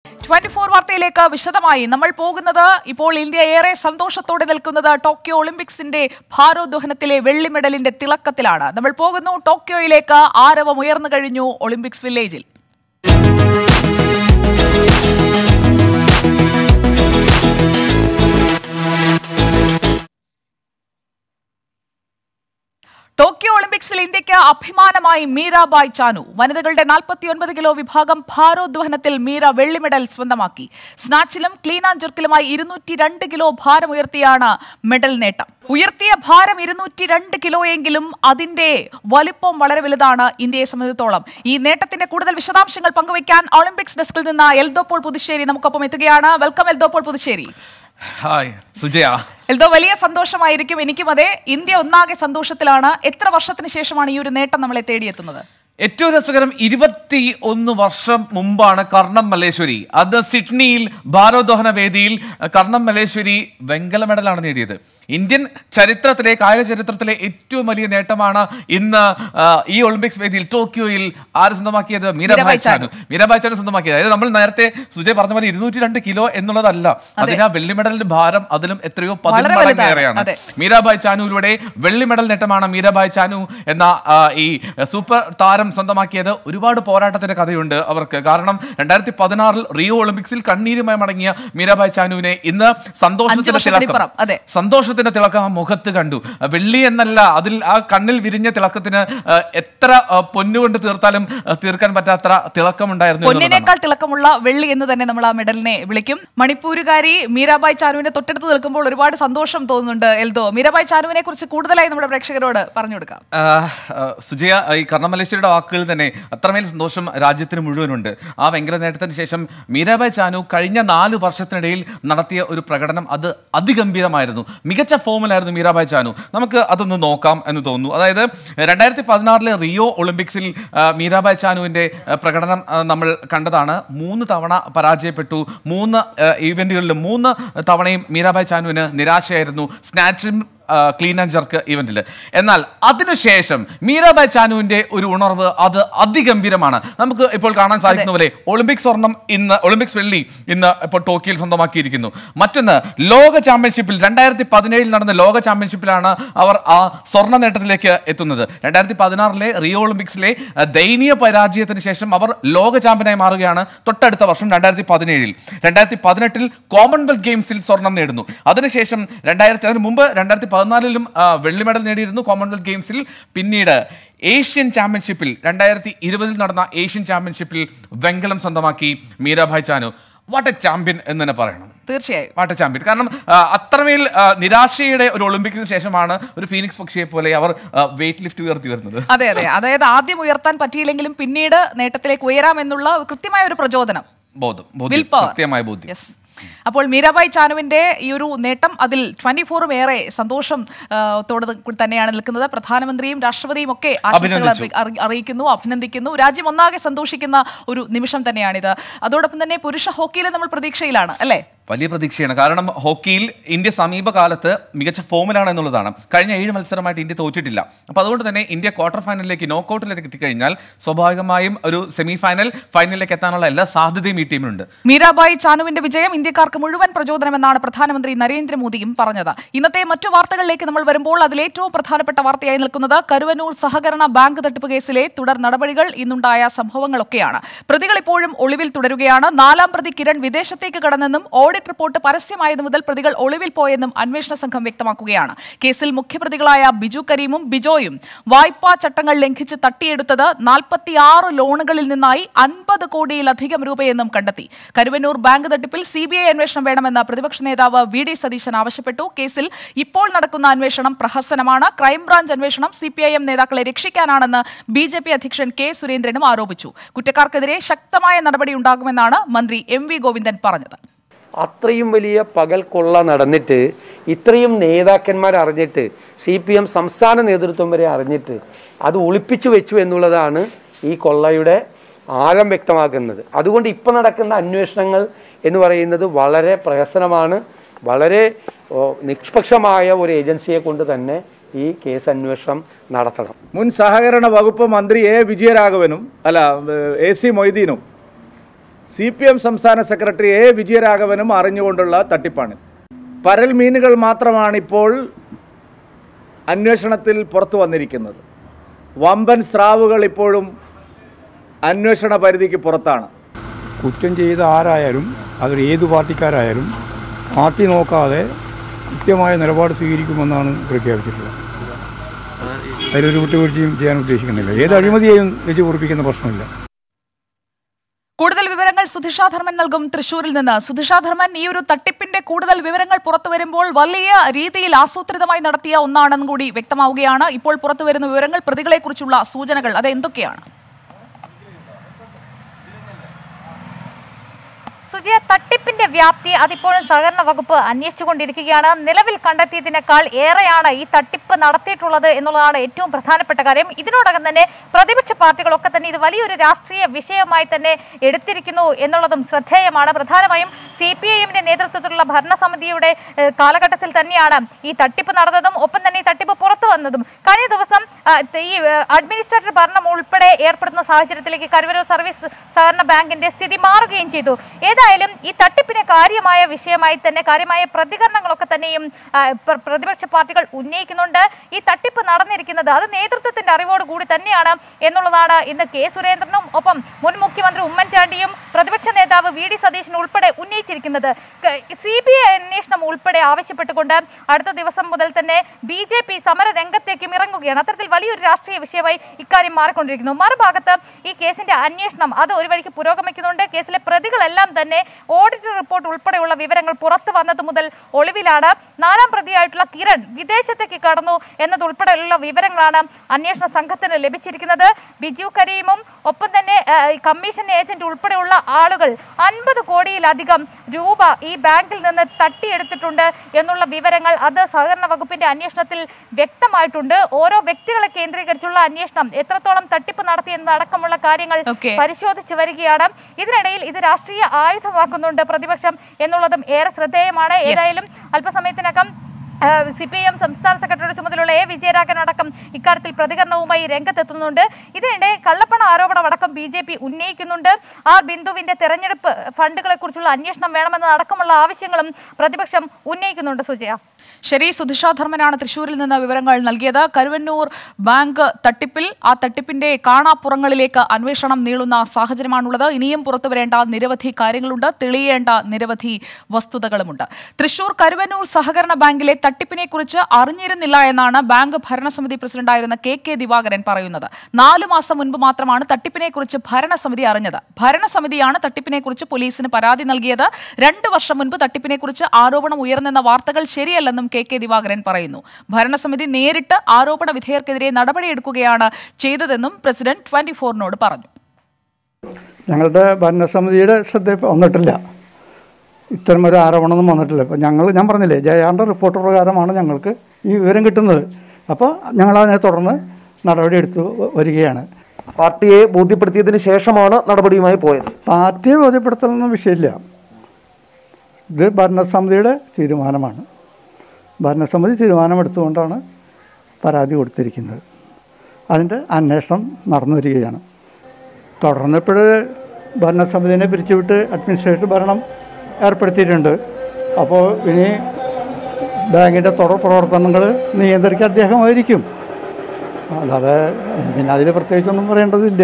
Twenty four വാർത്തയിലേക്ക് വിശദമായി നമ്മൾ പോകുന്നത് ഇപ്പോൾ ഇന്ത്യ ഏറെ സന്തോഷത്തോടെ നിൽക്കുന്നത് ടോക്കിയോ ഒളിമ്പിക്സിന്റെ ഭാരോദ്വഹനത്തിലെ വെള്ളി മെഡലിന്റെ തിളക്കത്തിലാണ് നമ്മൾ പോകുന്നു ടോക്കിയോയിലേക്ക് ആരവം ഉയർന്നു കഴിഞ്ഞു ഒളിമ്പിക്സ് വില്ലേജിൽ ടോക്കിയോ ഒളിമ്പിക്സിൽ ഇന്ത്യക്ക് അഭിമാനമായി മീരാബായ് ചാനു വനിതകളുടെ 49 കിലോ വിഭാഗം ഭാരോദ്വഹനത്തിൽ മീര വെള്ളി മെഡൽ സ്വന്തമാക്കി സ്നാച്ചിലും ക്ലീൻ ആൻഡ് ജെർക്കിലുമായി ഇരുന്നൂറ്റി രണ്ട് കിലോ ഭാരം ഉയർത്തിയാണ് മെഡൽ നേട്ടം ഉയർത്തിയ ഭാരം ഇരുന്നൂറ്റി രണ്ട് കിലോയെങ്കിലും അതിന്റെ വലിപ്പം വളരെ വലുതാണ് ഇന്ത്യയെ സംബന്ധിച്ചിടത്തോളം ഈ നേട്ടത്തിന്റെ കൂടുതൽ വിശദാംശങ്ങൾ പങ്കുവയ്ക്കാൻ ഒളിമ്പിക്സ് ഡെസ്കിൽ നിന്ന് എൽദോപ്പോൾ പുതുശ്ശേരി നമുക്കൊപ്പം എത്തുകയാണ് വെൽക്കം എൽദോപ്പോൾ പുതുശ്ശേരി ഹായ് സുജയ എൽദോ വലിയ സന്തോഷമായിരിക്കും എനിക്കും അതെ ഇന്ത്യ ഒന്നാകെ സന്തോഷത്തിലാണ് എത്ര വർഷത്തിന് ശേഷമാണ് ഈ ഒരു നേട്ടം നമ്മളെ തേടിയെത്തുന്നത് ഏറ്റവും രസകരം ഇരുപത്തി ഒന്ന് വർഷം മുമ്പാണ് കർണം മല്ലേശ്വരി അത് സിഡ്നിയിൽ ഭാരോദ്വഹന വേദിയിൽ കർണം മല്ലേശ്വരി വെങ്കല മെഡലാണ് നേടിയത് ഇന്ത്യൻ ചരിത്രത്തിലെ കായിക ചരിത്രത്തിലെ ഏറ്റവും വലിയ നേട്ടമാണ് ഇന്ന് ആ, ഈ ഒളിമ്പിക്സ് വേദിയിൽ ടോക്കിയോയിൽ ആര് സ്വന്തമാക്കിയത് മീരാഭായ് മീരാഭായ് ചാനു. ചാനു മീരാഭായ് ചാനു സ്വന്തമാക്കിയത് അതായത് നമ്മൾ നേരത്തെ സുജയ് പറഞ്ഞ പോലെ ഇരുന്നൂറ്റി രണ്ട് കിലോ എന്നുള്ളതല്ല അതിന് ആ വെള്ളി മെഡലിന്റെ ഭാരം അതിലും എത്രയോ വളരെ പതിന്മടങ്ങ് വലുതാണ്. ഏറെയാണ് അതെ. മീരാഭായ് ചാനുവിലൂടെ വെള്ളി മെഡൽ നേട്ടമാണ് മീരാഭായ് ചാനു എന്ന ആ, ഈ സൂപ്പർ താരം സ്വന്തമാക്കിയത് ഒരുപാട് പോരാട്ടത്തിന്റെ കഥയുണ്ട് അവർക്ക് കാരണം രണ്ടായിരത്തി പതിനാറിൽ റിയോ ഒളിമ്പിക്സിൽ കണ്ണീരുമായി മടങ്ങിയ മീരാഭായ് ചാനുവിനെ ഇന്ന് അഞ്ച് സന്തോഷത്തിന്റെ വർഷത്തിനിപ്പുറം, തിളക്കം അതെ. സന്തോഷത്തിന്റെ തിളക്കം ആ മുഖത്ത് കണ്ടു വെള്ളി എന്നല്ല അതിൽ ആ കണ്ണിൽ വിരിഞ്ഞ തിളക്കത്തിന് ആ, എത്ര ആ, പൊന്നുകൊണ്ട് തീർത്താലും ആ, തീർക്കാൻ പറ്റാത്ത തിളക്കമുണ്ടായിരുന്നു എന്നുള്ളതാണ്. പൊന്നിനേക്കാൾ തിളക്കമുള്ള വെള്ളി എന്ന് തന്നെ നമ്മൾ ആ മെഡലിനെ വിളിക്കും മണിപ്പൂരുകാരി മീരാബായ് ചാനുവിന്റെ തൊട്ടടുത്ത് നിൽക്കുമ്പോൾ ഒരുപാട് സന്തോഷം തോന്നുന്നുണ്ട് എൽദോ മീരാബായ് ചാനുവിനെ കുറിച്ച് കൂടുതലായി നമ്മുടെ പ്രേക്ഷകരോട് പറഞ്ഞു കൊടുക്കാം ആ, ആ, സുജയ ഈ കർണമലേശ്വരിയുടെ വാക്കുകൾ തന്നെ അത്രമേൽ സന്തോഷം രാജ്യത്തിന് മുഴുവനുണ്ട് ആ വെങ്കല നേട്ടത്തിന് ശേഷം മീരാബായ് ചാനു കഴിഞ്ഞ നാല് വർഷത്തിനിടയിൽ നടത്തിയ ഒരു പ്രകടനം അത് അതിഗംഭീരമായിരുന്നു മികച്ച ഫോമിലായിരുന്നു മീരാബായ് ചാനു നമുക്ക് അതൊന്ന് നോക്കാം എന്ന് തോന്നുന്നു അതായത് രണ്ടായിരത്തി പതിനാറിലെ റിയോ ഒളിമ്പിക്സിൽ ആ, മീരാബായ് ചാനുവിൻ്റെ ആ, പ്രകടനം ആ, നമ്മൾ കണ്ടതാണ് മൂന്ന് തവണ പരാജയപ്പെട്ടു മൂന്ന് ഈവെന്റുകളിൽ മൂന്ന് തവണയും മീരാബായ് ചാനുവിന് നിരാശയായിരുന്നു സ്നാച്ചും ക്ലീൻ ആൻഡ് ജർക്ക് ഇവന്റിൽ എന്നാൽ അതിനുശേഷം മീരാബായ് ചാനുവിന്റെ ഒരു ഉണർവ് അത് അതിഗംഭീരമാണ് നമുക്ക് ഇപ്പോൾ കാണാൻ സാധിക്കുന്ന പോലെ ഒളിമ്പിക്സ് സ്വർണം ഇന്ന് ഒളിമ്പിക്സ് വെള്ളി ഇന്ന് ഇപ്പോൾ ടോക്കിയോയിൽ സ്വന്തമാക്കിയിരിക്കുന്നു മറ്റൊന്ന് ലോക ചാമ്പ്യൻഷിപ്പിൽ രണ്ടായിരത്തി പതിനേഴിൽ നടന്ന ലോക ചാമ്പ്യൻഷിപ്പിലാണ് അവർ ആ സ്വർണ്ണ നേട്ടത്തിലേക്ക് എത്തുന്നത് രണ്ടായിരത്തി പതിനാറിലെ റിയോ ഒളിമ്പിക്സിലെ ആ, ദയനീയ പരാജയത്തിന് ശേഷം അവർ ലോക ചാമ്പ്യനായി മാറുകയാണ് തൊട്ടടുത്ത വർഷം രണ്ടായിരത്തി പതിനേഴിൽ രണ്ടായിരത്തി പതിനെട്ടിൽ കോമൺവെൽത്ത് ഗെയിംസിൽ സ്വർണം നേടുന്നു അതിനുശേഷം രണ്ടായിരത്തി അതിന് മുമ്പ് രണ്ടായിരത്തി പതിനാലിലും ആ, വെള്ളി മെഡൽ നേടിയിരുന്നു കോമൺവെൽത്ത് ഗെയിംസിൽ പിന്നീട് ഏഷ്യൻ ചാമ്പ്യൻഷിപ്പിൽ രണ്ടായിരത്തി ഇരുപതിൽ നടന്ന ഏഷ്യൻ ചാമ്പ്യൻഷിപ്പിൽ വെങ്കലം സ്വന്തമാക്കി Mirabai Chanu what a champion എന്ന് തന്നെ പറയണം തീർച്ചയായും വാട്ട ചാമ്പ്യൻ കാരണം ആ, അത്രമേൽ ആ, നിരാശയുടെ ഒരു ഒളിമ്പിക്സിന് ശേഷമാണ് ഒരു ഫീനിക്സ് പക്ഷിയെ പോലെ അവർ വെയിറ്റ് ലിഫ്റ്റ് ഉയർത്തി വരുന്നത് അതെ അതെ അതായത് ആദ്യം ഉയർത്താൻ പറ്റിയില്ലെങ്കിലും പിന്നീട് നേട്ടത്തിലേക്ക് ഉയരാമെന്നുള്ള കൃത്യമായ ഒരു പ്രചോദനം ബോധം ബോധ്യം Will power. കൃത്യമായ ബോധ്യം യെസ് അപ്പോൾ മീരാബായ് ചാനുവിന്റെ ഈ ഒരു നേട്ടം അതിൽ ട്വന്റി ഫോറും ഏറെ സന്തോഷം ആ, തോട് കൂടി തന്നെയാണ് നിൽക്കുന്നത് പ്രധാനമന്ത്രിയും രാഷ്ട്രപതിയും ഒക്കെ ആശംസകൾ അഭിനന്ദിച്ചു. അറി- അറി- അറിയിക്കുന്നു അഭിനന്ദിക്കുന്നു രാജ്യം ഒന്നാകെ സന്തോഷിക്കുന്ന ഒരു നിമിഷം തന്നെയാണിത് അതോടൊപ്പം തന്നെ പുരുഷ ഹോക്കിയിൽ നമ്മൾ പ്രതീക്ഷയിലാണ് അല്ലേ വലിയ പ്രതീക്ഷയാണ് കാരണം ഹോക്കിയിൽ ഇന്ത്യ സമീപകാലത്ത് മികച്ച ഫോമിലാണ് എന്നുള്ളതാണ് കഴിഞ്ഞ ഏഴ് മത്സരമായിട്ട് ഇന്ത്യ തോറ്റിട്ടില്ല അപ്പോൾ അതുകൊണ്ട് തന്നെ ഇന്ത്യ ക്വാർട്ടർ ഫൈനലിലേക്ക് നോക്കൌട്ടിലേക്ക് എത്തിക്കഴിഞ്ഞാൽ സ്വാഭാവികമായും ഒരു സെമി ഫൈനൽ ഫൈനലിലേക്ക് എത്താനുള്ള എല്ലാ സാധ്യതയും ഈ ടീമിനുണ്ട് മീരാബായി ചാനുവിന്റെ വിജയം ഇന്ത്യക്കാർക്ക് മുഴുവൻ പ്രചോദനമെന്നാണ് പ്രധാനമന്ത്രി നരേന്ദ്രമോദിയും പറഞ്ഞത് ഇന്നത്തെ മറ്റു വാർത്തകളിലേക്ക് നമ്മൾ വരുമ്പോൾ അതിൽ ഏറ്റവും പ്രധാനപ്പെട്ട വാർത്തയായി നിൽക്കുന്നത് കരുവന്നൂർ സഹകരണ ബാങ്ക് തട്ടിപ്പ് കേസിലെ തുടർ നടപടികൾ ഇന്നുണ്ടായ സംഭവങ്ങളൊക്കെയാണ് പ്രതികൾ ഇപ്പോഴും ഒളിവിൽ തുടരുകയാണ് നാലാം പ്രതി കിരൺ വിദേശത്തേക്ക് കടന്നെന്നും ഓഡിറ്റ് റിപ്പോർട്ട് പരസ്യമായതു മുതൽ പ്രതികൾ ഒളിവിൽ പോയെന്നും അന്വേഷണ സംഘം വ്യക്തമാക്കുകയാണ് കേസിൽ മുഖ്യപ്രതികളായ ബിജു കരീമും ബിജോയും വായ്പാ ചട്ടങ്ങൾ ലംഘിച്ച് തട്ടിയെടുത്തത് നാൽപ്പത്തിയാറ് ലോണുകളിൽ നിന്നായി അൻപത് കോടിയിലധികം രൂപയെന്നും കണ്ടെത്തി കരുവന്നൂർ ബാങ്ക് തട്ടിപ്പിൽ സി ബി ഐ അന്വേഷണം വേണമെന്ന് പ്രതിപക്ഷ നേതാവ് വി ഡി സതീശൻ ആവശ്യപ്പെട്ടു കേസിൽ ഇപ്പോൾ നടക്കുന്ന അന്വേഷണം പ്രഹസനമാണ് ക്രൈംബ്രാഞ്ച് അന്വേഷണം സി പി ഐ എം നേതാക്കളെ രക്ഷിക്കാനാണെന്ന് ബി ജെ പി അധ്യക്ഷൻ കെ സുരേന്ദ്രനും ആരോപിച്ചു കുറ്റക്കാർക്കെതിരെ ശക്തമായ നടപടിയുണ്ടാകുമെന്നാണ് മന്ത്രി എം വി ഗോവിന്ദൻ പറഞ്ഞത് അത്രയും വലിയ പകൽ കൊള്ള നടന്നിട്ട് ഇത്രയും നേതാക്കന്മാർ അറിഞ്ഞിട്ട് സി പി എം സംസ്ഥാന നേതൃത്വം വരെ അറിഞ്ഞിട്ട് അത് ഒളിപ്പിച്ചു വെച്ചു എന്നുള്ളതാണ് ഈ കൊള്ളയുടെ ആഴം വ്യക്തമാക്കുന്നത് അതുകൊണ്ട് ഇപ്പം നടക്കുന്ന അന്വേഷണങ്ങൾ എന്ന് പറയുന്നത് വളരെ പ്രഹസനമാണ് വളരെ ഓ, നിഷ്പക്ഷമായ ഒരു ഏജൻസിയെ കൊണ്ട് തന്നെ ഈ കേസ് അന്വേഷണം നടത്തണം മുൻ സഹകരണ വകുപ്പ് മന്ത്രി എ വിജയരാഘവനും അല്ല എ സി മൊയ്തീനും സി പി എം സംസ്ഥാന സെക്രട്ടറി എ വിജയരാഘവനും അറിഞ്ഞുകൊണ്ടുള്ള തട്ടിപ്പാണ് പരൽ മീനുകൾ മാത്രമാണ് ഇപ്പോൾ അന്വേഷണത്തിൽ പുറത്തു വന്നിരിക്കുന്നത് വമ്പൻ സ്രാവുകൾ ഇപ്പോഴും അന്വേഷണ പരിധിക്ക് പുറത്താണ് കുറ്റം ചെയ്ത ആരായാലും അതിൽ ഏത് പാർട്ടിക്കാരായാലും പാർട്ടി നോക്കാതെ കൃത്യമായ നിലപാട് സ്വീകരിക്കുമെന്നാണ് പ്രഖ്യാപിച്ചിട്ടുള്ളത് അതിലൊരു വിട്ടുവീഴ്ചയും ചെയ്യാൻ ഉദ്ദേശിക്കുന്നില്ല ഏത് അഴിമതിയെയും വെച്ച് കുറിപ്പിക്കുന്ന പ്രശ്നമില്ല കൂടുതൽ വിവരങ്ങൾ സുധിഷാ ധർമ്മൻ നൽകും തൃശൂരിൽ നിന്ന് സുധിഷാ ധർമ്മൻ ഈ ഒരു തട്ടിപ്പിന്റെ കൂടുതൽ വിവരങ്ങൾ പുറത്തു വരുമ്പോൾ വലിയ രീതിയിൽ ആസൂത്രിതമായി നടത്തിയ ഒന്നാണെന്നും കൂടി വ്യക്തമാവുകയാണ് ഇപ്പോൾ പുറത്തു വരുന്ന വിവരങ്ങൾ പ്രതികളെക്കുറിച്ചുള്ള സൂചനകൾ അത് എന്തൊക്കെയാണ് സുജിയ തട്ടിപ്പിന്റെ വ്യാപ്തി അതിപ്പോഴും സഹകരണ വകുപ്പ് അന്വേഷിച്ചുകൊണ്ടിരിക്കുകയാണ് നിലവിൽ കണ്ടെത്തിയതിനേക്കാൾ ഏറെയാണ് ഈ തട്ടിപ്പ് നടത്തിയിട്ടുള്ളത് എന്നുള്ളതാണ് ഏറ്റവും പ്രധാനപ്പെട്ട കാര്യം ഇതിനോടകം തന്നെ പ്രതിപക്ഷ പാർട്ടികളൊക്കെ തന്നെ ഇത് വലിയൊരു രാഷ്ട്രീയ വിഷയമായി തന്നെ എടുത്തിരിക്കുന്നു എന്നുള്ളതും ശ്രദ്ധേയമാണ് പ്രധാനമായും സി പി ഐ എമ്മിന്റെ നേതൃത്വത്തിലുള്ള ഭരണസമിതിയുടെ ഏഹ്, കാലഘട്ടത്തിൽ തന്നെയാണ് ഈ തട്ടിപ്പ് നടന്നതും ഒപ്പം തന്നെ ഈ തട്ടിപ്പ് പുറത്തു വന്നതും കഴിഞ്ഞ ദിവസം ആ, ഈ ഏഹ്, അഡ്മിനിസ്ട്രേറ്റർ ഭരണം ഉൾപ്പെടെ ഏർപ്പെടുന്ന സാഹചര്യത്തിലേക്ക് കരുവരൂർ സർവീസ് സഹകരണ ബാങ്കിന്റെ സ്ഥിതി മാറുകയും ചെയ്തു ഏതായാലും ഈ തട്ടിപ്പിനെ കാര്യമായ വിഷയമായി തന്നെ കാര്യമായ പ്രതികരണങ്ങളൊക്കെ തന്നെയും ആ, പ്ര- പ്രതിപക്ഷ പാർട്ടികൾ ഉന്നയിക്കുന്നുണ്ട് ഈ തട്ടിപ്പ് നടന്നിരിക്കുന്നത് അത് നേതൃത്വത്തിന്റെ അറിവോട് കൂടി തന്നെയാണ് എന്നുള്ളതാണ് ഇന്ന് കെ സുരേന്ദ്രനും ഒപ്പം മുൻ മുഖ്യമന്ത്രി ഉമ്മൻചാണ്ടിയും പ്രതിപക്ഷ നേതാവ് വി ഡി സതീശൻ ഉൾപ്പെടെ ഉന്നയിച്ചിരിക്കുന്നത് സി ബി ഐ അന്വേഷണം ഉൾപ്പെടെ ആവശ്യപ്പെട്ടുകൊണ്ട് അടുത്ത ദിവസം മുതൽ തന്നെ ബി ജെ പി സമര രംഗത്തേക്കും ഇറങ്ങുകയാണ് അത്തരത്തിൽ വലിയൊരു രാഷ്ട്രീയ വിഷയമായി ഇക്കാര്യം മാറിക്കൊണ്ടിരിക്കുന്നു മറുഭാഗത്ത് ഈ കേസിന്റെ അന്വേഷണം അത് ഒരു വഴിക്ക് പുരോഗമിക്കുന്നുണ്ട് കേസിലെ പ്രതികളെല്ലാം തന്നെ ഓഡിറ്റ് റിപ്പോർട്ട് ഉൾപ്പെടെയുള്ള വിവരങ്ങൾ പുറത്തു വന്നത് മുതൽ ഒളിവിലാണ് നാലാം പ്രതിയായിട്ടുള്ള കിരൺ വിദേശത്തേക്ക് കടന്നു എന്നതുൾപ്പെടെയുള്ള വിവരങ്ങളാണ് അന്വേഷണ സംഘത്തിന് ലഭിച്ചിരിക്കുന്നത് ബിജു കരീമും ഒപ്പം തന്നെ ആ, ഈ കമ്മീഷൻ ഏജന്റ് ഉൾപ്പെടെയുള്ള ആളുകൾ അൻപത് കോടിയിലധികം രൂപ ഈ ബാങ്കിൽ നിന്ന് തട്ടിയെടുത്തിട്ടുണ്ട് എന്നുള്ള വിവരങ്ങൾ അത് സഹകരണ വകുപ്പിന്റെ അന്വേഷണത്തിൽ വ്യക്തമായിട്ടുണ്ട് ഓരോ വ്യക്തികളെ കേന്ദ്രീകരിച്ചുള്ള അന്വേഷണം എത്രത്തോളം തട്ടിപ്പ് നടത്തി എന്നതടക്കമുള്ള കാര്യങ്ങൾ Okay. പരിശോധിച്ചു വരികയാണ് ഇതിനിടയിൽ ഇത് രാഷ്ട്രീയ ആയുധമാക്കുന്നുണ്ട് പ്രതിപക്ഷം എന്നുള്ളതും ഏറെ ശ്രദ്ധേയമാണ് ഏതായാലും അല്പസമയത്തിനകം സി പി എം സംസ്ഥാന സെക്രട്ടറിയുടെ ചുമതലയുള്ള എ വിജയരാഘവൻ അടക്കം ഇക്കാര്യത്തിൽ പ്രതികരണവുമായി രംഗത്തെത്തുന്നുണ്ട് ഇതിനിടെ കള്ളപ്പണ ആരോപണം അടക്കം ബി ജെ പി ഉന്നയിക്കുന്നുണ്ട് ആർ ബിന്ദുവിന്റെ തെരഞ്ഞെടുപ്പ് ഫണ്ടുകളെ കുറിച്ചുള്ള അന്വേഷണം വേണമെന്ന അടക്കമുള്ള ആവശ്യങ്ങളും പ്രതിപക്ഷം ഉന്നയിക്കുന്നുണ്ട് സുജയ ശരി സുധിഷാ ധർമ്മനാണ് തൃശൂരിൽ നിന്ന് വിവരങ്ങൾ നൽകിയത് കരുവന്നൂർ ബാങ്ക് തട്ടിപ്പിൽ ആ തട്ടിപ്പിന്റെ കാണാപ്പുറങ്ങളിലേക്ക് അന്വേഷണം നീളുന്ന സാഹചര്യമാണുള്ളത് ഇനിയും പുറത്തുവരേണ്ട നിരവധി കാര്യങ്ങളുണ്ട് തെളിയേണ്ട നിരവധി വസ്തുതകളുമുണ്ട് തൃശൂർ കരുവന്നൂർ സഹകരണ ബാങ്കിലെ തട്ടിപ്പിനെ കുറിച്ച് അറിഞ്ഞിരുന്നില്ല എന്നാണ് ബാങ്ക് ഭരണസമിതി പ്രസിഡന്റായിരുന്ന കെ കെ ദിവാകരൻ പറയുന്നത് നാലു മാസം മുൻപ് മാത്രമാണ് തട്ടിപ്പിനെ കുറിച്ച് ഭരണസമിതി അറിഞ്ഞത് ഭരണസമിതിയാണ് തട്ടിപ്പിനെ കുറിച്ച് പോലീസിന് പരാതി നൽകിയത് രണ്ട് വർഷം മുൻപ് തട്ടിപ്പിനെ കുറിച്ച് ആരോപണം ഉയർന്നെന്ന വാർത്തകൾ ശരിയല്ലെന്നും കെ കെ ദിവാകരൻ പറയുന്നു ഭരണസമിതി നേരിട്ട് ആരോപണ വിധേയർക്കെതിരെ നടപടിയെടുക്കുകയാണ് ചെയ്തതെന്നും പ്രസിഡന്റ് ട്വന്റി ഫോറിനോട് പറഞ്ഞു ഞങ്ങളുടെ ഭരണസമിതിയുടെ ശ്രദ്ധ വന്നിട്ടില്ല ഇത്തരം ഒരു ആരോപണമൊന്നും വന്നിട്ടില്ല ഇപ്പോൾ ഞങ്ങൾ ഞാൻ പറഞ്ഞില്ലേ ജയാറിൻ്റെ റിപ്പോർട്ട് പ്രകാരമാണ് ഞങ്ങൾക്ക് ഈ വിവരം കിട്ടുന്നത് അപ്പോൾ ഞങ്ങൾ അതിനെ തുടർന്ന് നടപടിയെടുത്തു വരികയാണ് പാർട്ടിയെ ബോധ്യപ്പെടുത്തിയതിന് ശേഷമാണ് നടപടിയുമായി പോയത് പാർട്ടിയെ ബോധ്യപ്പെടുത്തലൊന്നും വിഷയമില്ല ഇത് ഭരണസമിതിയുടെ തീരുമാനമാണ് ഭരണസമിതി തീരുമാനമെടുത്തുകൊണ്ടാണ് പരാതി കൊടുത്തിരിക്കുന്നത് അതിൻ്റെ അന്വേഷണം നടന്നു വരികയാണ് തുടർന്ന് ഇപ്പോൾ ഭരണസമിതിനെ പിരിച്ചുവിട്ട് അഡ്മിനിസ്ട്രേറ്റീവ് ഭരണം ഏർപ്പെടുത്തിയിട്ടുണ്ട് അപ്പോൾ ഇനി ബാങ്കിൻ്റെ തുടർ പ്രവർത്തനങ്ങൾ നിയന്ത്രിക്കാൻ അദ്ദേഹമായിരിക്കും അല്ലാതെ പിന്നെ അതിൽ പ്രത്യേകിച്ചൊന്നും പറയേണ്ടതില്ല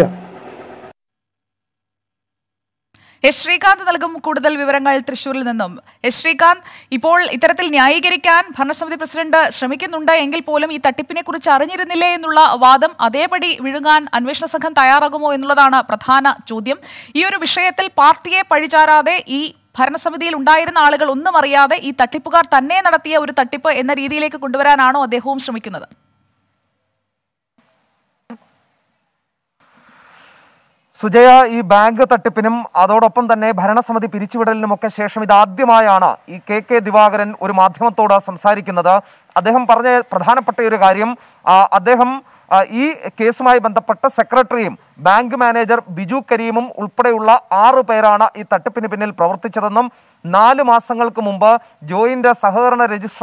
എസ് ശ്രീകാന്ത് നൽകും കൂടുതൽ വിവരങ്ങൾ തൃശൂരിൽ നിന്നും എസ് ശ്രീകാന്ത് ഇപ്പോൾ ഇത്തരത്തിൽ ന്യായീകരിക്കാൻ ഭരണസമിതി പ്രസിഡന്റ് ശ്രമിക്കുന്നുണ്ട് എങ്കിൽ പോലും ഈ തട്ടിപ്പിനെ കുറിച്ച് അറിഞ്ഞിരുന്നില്ലേ എന്നുള്ള വാദം അതേപടി വിഴുങ്ങാൻ അന്വേഷണ സംഘം തയ്യാറാകുമോ എന്നുള്ളതാണ് പ്രധാന ചോദ്യം ഈ ഒരു വിഷയത്തിൽ പാർട്ടിയെ പഴിചാരാതെ ഈ ഭരണസമിതിയിൽ ഉണ്ടായിരുന്ന ആളുകൾ ഒന്നും അറിയാതെ ഈ തട്ടിപ്പുകാർ തന്നെ നടത്തിയ ഒരു തട്ടിപ്പ് എന്ന രീതിയിലേക്ക് കൊണ്ടുവരാനാണോ അദ്ദേഹവും ശ്രമിക്കുന്നത് സുജയ ഈ ബാങ്ക് തട്ടിപ്പിനും അതോടൊപ്പം തന്നെ ഭരണസമിതി പിരിച്ചുവിടലിനുമൊക്കെ ശേഷം ഇതാദ്യമായാണ് ഈ കെ കെ ദിവാകരൻ ഒരു മാധ്യമത്തോട് സംസാരിക്കുന്നത് അദ്ദേഹം പറഞ്ഞ പ്രധാനപ്പെട്ട ഒരു കാര്യം ആ, അദ്ദേഹം ആ, ഈ കേസുമായി ബന്ധപ്പെട്ട സെക്രട്ടറിയും ബാങ്ക് മാനേജർ ബിജു കരീമും ഉൾപ്പെടെയുള്ള ആറു പേരാണ് ഈ തട്ടിപ്പിന് പിന്നിൽ പ്രവർത്തിച്ചതെന്നും നാല് മാസങ്ങൾക്ക് മുമ്പ് ജോയിന്റ് സഹകരണ രജിസ്ട്രാർ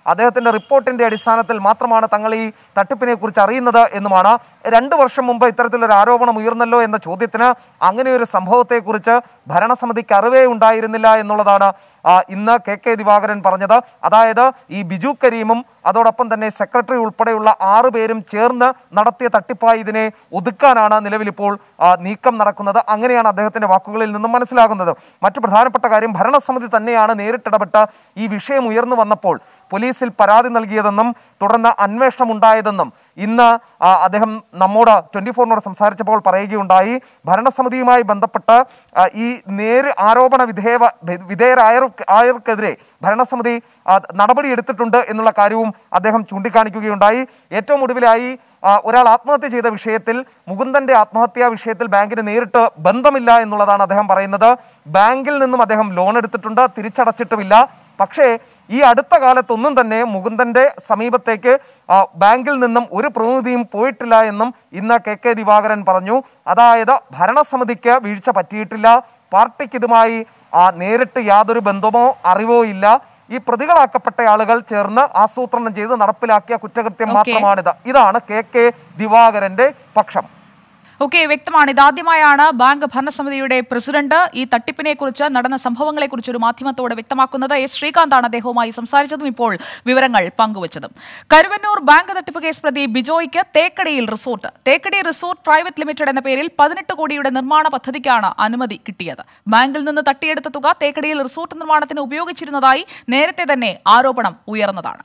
അദ്ദേഹത്തിന്റെ റിപ്പോർട്ടിന്റെ അടിസ്ഥാനത്തിൽ മാത്രമാണ് തങ്ങൾ ഈ തട്ടിപ്പിനെ കുറിച്ച് അറിയുന്നത് എന്നുമാണ് രണ്ടു വർഷം മുമ്പ് ഇത്തരത്തിലൊരു ആരോപണം ഉയർന്നല്ലോ എന്ന ചോദ്യത്തിന് അങ്ങനെ ഒരു സംഭവത്തെക്കുറിച്ച് ഭരണസമിതിക്ക് അറിവേ ഉണ്ടായിരുന്നില്ല എന്നുള്ളതാണ് ആ, ഇന്ന് കെ കെ ദിവാകരൻ പറഞ്ഞത് അതായത് ഈ ബിജു കരീമും അതോടൊപ്പം തന്നെ സെക്രട്ടറി ഉൾപ്പെടെയുള്ള ആറു പേരും ചേർന്ന് നടത്തിയ തട്ടിപ്പായി ഇതിനെ ഒതുക്കാനാണ് നിലവിലിപ്പോൾ ആ, നീക്കം നടക്കുന്നത് അങ്ങനെയാണ് അദ്ദേഹത്തിന്റെ വാക്കുകളിൽ നിന്നും മനസ്സിലാകുന്നത് മറ്റു പ്രധാനപ്പെട്ട കാര്യം ഭരണസമിതി തന്നെയാണ് നേരിട്ടിടപെട്ട് ഈ വിഷയം ഉയർന്നു വന്നപ്പോൾ പോലീസിൽ പരാതി നൽകിയതെന്നും തുടർന്ന് അന്വേഷണം ഉണ്ടായതെന്നും ഇന്ന് ആ, അദ്ദേഹം നമ്മോട് ട്വന്റി ഫോറിനോട് സംസാരിച്ചപ്പോൾ പറയുകയുണ്ടായി ഭരണസമിതിയുമായി ബന്ധപ്പെട്ട് ആ, ഈ നേര് ആരോപണ വിധേയ വിധേയരായർ ആയർക്കെതിരെ ഭരണസമിതി ആ, നടപടി എടുത്തിട്ടുണ്ട് എന്നുള്ള കാര്യവും അദ്ദേഹം ചൂണ്ടിക്കാണിക്കുകയുണ്ടായി ഏറ്റവും ഒടുവിലായി ആ, ഒരാൾ ആത്മഹത്യ ചെയ്ത വിഷയത്തിൽ മുകുന്ദന്റെ ആത്മഹത്യാ വിഷയത്തിൽ ബാങ്കിന് നേരിട്ട് ബന്ധമില്ല എന്നുള്ളതാണ് അദ്ദേഹം പറയുന്നത് ബാങ്കിൽ നിന്നും അദ്ദേഹം ലോൺ എടുത്തിട്ടുണ്ട് തിരിച്ചടച്ചിട്ടുമില്ല പക്ഷേ ഈ അടുത്ത കാലത്തൊന്നും തന്നെ മുകുന്ദന്റെ സമീപത്തേക്ക് ആ, ബാങ്കിൽ നിന്നും ഒരു പ്രതിനിധിയും പോയിട്ടില്ല എന്നും ഇന്ന് കെ കെ ദിവാകരൻ പറഞ്ഞു അതായത് ഭരണസമിതിക്ക് വീഴ്ച പറ്റിയിട്ടില്ല പാർട്ടിക്ക് ഇതുമായി ആ, നേരിട്ട് യാതൊരു ബന്ധമോ അറിവോ ഇല്ല ഈ പ്രതികളാക്കപ്പെട്ട ആളുകൾ ചേർന്ന് ആസൂത്രണം ചെയ്ത് നടപ്പിലാക്കിയ കുറ്റകൃത്യം Okay. മാത്രമാണിത് ഇതാണ് കെ കെ ദിവാകരന്റെ പക്ഷം ഓക്കെ വ്യക്തമാണ് ഇതാദ്യമായാണ് ബാങ്ക് ഭരണസമിതിയുടെ പ്രസിഡന്റ് ഈ തട്ടിപ്പിനെ കുറിച്ച് നടന്ന സംഭവങ്ങളെ കുറിച്ച് ഒരു മാധ്യമത്തോട് വ്യക്തമാക്കുന്നത് എസ് ശ്രീകാന്താണ് അദ്ദേഹവുമായി സംസാരിച്ചതും ഇപ്പോൾ വിവരങ്ങൾ പങ്കുവച്ചതും കരുവന്നൂർ ബാങ്ക് തട്ടിപ്പ് കേസ് പ്രതി ബിജോയ്ക്ക് തേക്കടിയിൽ resort Thekkady resort private limited എന്ന പേരിൽ പതിനെട്ട് കോടിയുടെ നിർമ്മാണ പദ്ധതിക്കാണ് അനുമതി കിട്ടിയത് ബാങ്കിൽ നിന്ന് തട്ടിയെടുത്ത തുക തേക്കടിയിൽ റിസോർട്ട് നിർമ്മാണത്തിന് ഉപയോഗിച്ചിരുന്നതായി നേരത്തെ തന്നെ ആരോപണം ഉയർന്നതാണ്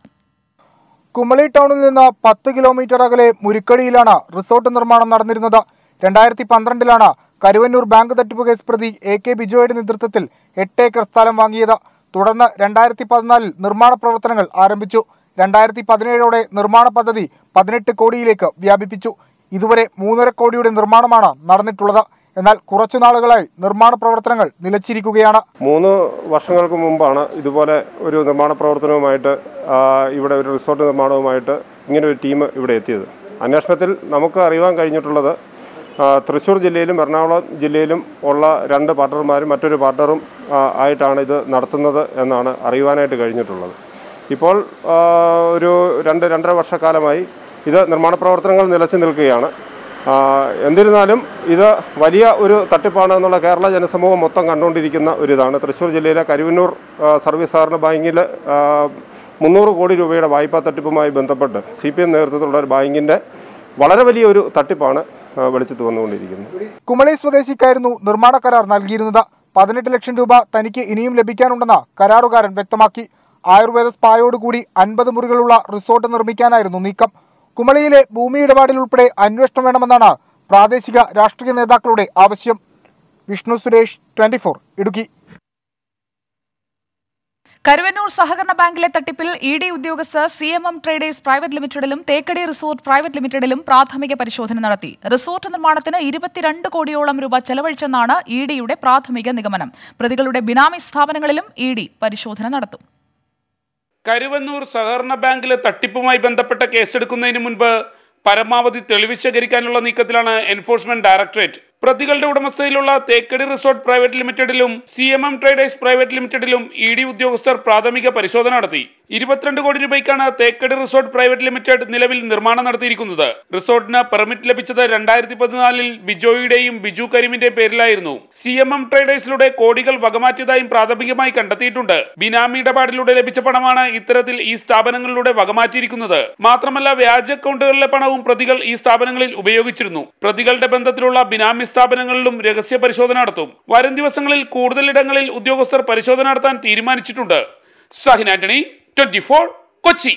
കുമളി ടൗണിൽ നിന്ന് പത്ത് കിലോമീറ്റർ അകലെ മുരിക്കടിയിലാണ് റിസോർട്ട് നിർമ്മാണം നടന്നിരുന്നത് രണ്ടായിരത്തി പന്ത്രണ്ടിലാണ് കരുവന്നൂർ ബാങ്ക് തട്ടിപ്പ് കേസ് പ്രതി എ കെ ബിജോയുടെ നേതൃത്വത്തിൽ എട്ട് ഏക്കർ സ്ഥലം വാങ്ങിയത് തുടർന്ന് രണ്ടായിരത്തി പതിനാലിൽ നിർമ്മാണ പ്രവർത്തനങ്ങൾ ആരംഭിച്ചു രണ്ടായിരത്തി പതിനേഴോടെ നിർമ്മാണ പദ്ധതി പതിനെട്ട് കോടിയിലേക്ക് വ്യാപിപ്പിച്ചു ഇതുവരെ മൂന്നര കോടിയുടെ നിർമ്മാണമാണ് നടന്നിട്ടുള്ളത് എന്നാൽ കുറച്ചു നാളുകളായി നിർമ്മാണ പ്രവർത്തനങ്ങൾ നിലച്ചിരിക്കുകയാണ് മൂന്ന് വർഷങ്ങൾക്ക് മുമ്പാണ് ഇതുപോലെ ഒരു നിർമ്മാണ പ്രവർത്തനവുമായിട്ട് ആ, ഇവിടെ ഒരു റിസോർട്ട് നിർമ്മാണവുമായിട്ട് ഇങ്ങനെ ഒരു ടീം ഇവിടെ എത്തിയത് അന്വേഷണത്തിൽ നമുക്ക് അറിയാൻ കഴിഞ്ഞിട്ടുള്ളത് ആ, തൃശ്ശൂർ ജില്ലയിലും എറണാകുളം ജില്ലയിലും ഉള്ള രണ്ട് പാർട്ണർമാരും മറ്റൊരു പാർട്ണറും ആ, ആയിട്ടാണ് ഇത് നടത്തുന്നത് എന്നാണ് അറിയുവാനായിട്ട് കഴിഞ്ഞിട്ടുള്ളത് ഇപ്പോൾ ആ, ഒരു രണ്ട് രണ്ടര വർഷക്കാലമായി ഇത് നിർമ്മാണ പ്രവർത്തനങ്ങൾ നിലച്ചു നിൽക്കുകയാണ് ആ, എന്നിരുന്നാലും ഇത് വലിയ ഒരു തട്ടിപ്പാണ് എന്നുള്ള കേരള ജനസമൂഹം മൊത്തം കണ്ടുകൊണ്ടിരിക്കുന്ന ഒരു ഇതാണ് തൃശ്ശൂർ ജില്ലയിലെ കരുവന്നൂർ ആ, സർവീസ് സഹകരണ ബാങ്കിൽ ആ, മുന്നൂറ് കോടി രൂപയുടെ വായ്പാ തട്ടിപ്പുമായി ബന്ധപ്പെട്ട് സി പി എം നേതൃത്വത്തിലുള്ള ഒരു ബാങ്കിൻ്റെ വളരെ വലിയൊരു തട്ടിപ്പാണ് ആ, വെളിച്ചത്ത് വന്നുകൊണ്ടിരിക്കുന്നത് കുമളി സ്വദേശിക്കായിരുന്നു നിർമ്മാണ കരാർ നൽകിയിരുന്നത് പതിനെട്ട് ലക്ഷം രൂപ തനിക്ക് ഇനിയും ലഭിക്കാനുണ്ടെന്ന് കരാറുകാരൻ വ്യക്തമാക്കി ആയുർവേദ സ്പായോടുകൂടി അൻപത് മുറികളുള്ള റിസോർട്ട് നിർമ്മിക്കാനായിരുന്നു നീക്കം കുമളിയിലെ ഭൂമി ഇടപാടിൽ ഉൾപ്പെടെ അന്വേഷണം വേണമെന്നാണ് പ്രാദേശിക രാഷ്ട്രീയ നേതാക്കളുടെ ആവശ്യം വിഷ്ണു സുരേഷ് ട്വന്റി ഇടുക്കി കരുവന്നൂർ സഹകരണ ബാങ്കിലെ തട്ടിപ്പിൽ ഇ ഡി ഉദ്യോഗസ്ഥർ C M M traders private ലിമിറ്റഡിലും തേക്കടി റിസോർട്ട് പ്രൈവറ്റ് ലിമിറ്റഡിലും പ്രാഥമിക പരിശോധന നടത്തി റിസോർട്ട് നിർമ്മാണത്തിന് ഇരുപത്തിരണ്ട് കോടിയോളം രൂപ ചെലവഴിച്ചെന്നാണ് ഇ ഡിയുടെ പ്രാഥമിക നിഗമനം പ്രതികളുടെ ബിനാമി സ്ഥാപനങ്ങളിലും ഇ ഡി പരിശോധന നടത്തും കരുവന്നൂർ സഹകരണ ബാങ്കിലെ തട്ടിപ്പുമായി ബന്ധപ്പെട്ട കേസെടുക്കുന്നതിന് മുൻപ് പരമാവധി തെളിവ് ശേഖരിക്കാനുള്ള നീക്കത്തിലാണ് എൻഫോഴ്സ്മെന്റ് ഡയറക്ടറേറ്റ് പ്രതികളുടെ ഉടമസ്ഥതയിലുള്ള തേക്കടി റിസോർട്ട് പ്രൈവറ്റ് ലിമിറ്റഡിലും C M M traders private ലിമിറ്റഡിലും ഇ ഡി ഉദ്യോഗസ്ഥർ പ്രാഥമിക പരിശോധന നടത്തി ഇരുപത്തിരണ്ട് കോടി രൂപയ്ക്കാണ് തേക്കടി റിസോർട്ട് പ്രൈവറ്റ് ലിമിറ്റഡ് നിലവിൽ നിർമ്മാണം നടത്തിയിരിക്കുന്നത് റിസോർട്ടിന് പെർമിറ്റ് ലഭിച്ചത് രണ്ടായിരത്തി പതിനാലിൽ ബിജോയുടെയും ബിജു കരീമിന്റെയും പേരിലായിരുന്നു സി എം എം ട്രേഡേഴ്സിലൂടെ കോടികൾ വകമാറ്റിയതായും പ്രാഥമികമായി കണ്ടെത്തിയിട്ടുണ്ട് ബിനാമി ഇടപാടിലൂടെ ലഭിച്ച പണമാണ് ഇത്തരത്തിൽ ഈ സ്ഥാപനങ്ങളിലൂടെ വകമാറ്റിയിരിക്കുന്നത് മാത്രമല്ല വ്യാജ അക്കൗണ്ടുകളിലെ പണവും പ്രതികൾ ഈ സ്ഥാപനങ്ങളിൽ ഉപയോഗിച്ചിരുന്നു പ്രതികളുടെ ബന്ധത്തിലുള്ള ബിനാമി സ്ഥാപനങ്ങളിലും രഹസ്യ പരിശോധന നടത്തും വരും ദിവസങ്ങളിൽ കൂടുതൽ ഇടങ്ങളിൽ ഉദ്യോഗസ്ഥർ പരിശോധന നടത്താൻ തീരുമാനിച്ചിട്ടുണ്ട് സഹിൻ ആന്റണി ട്വന്റി കൊച്ചി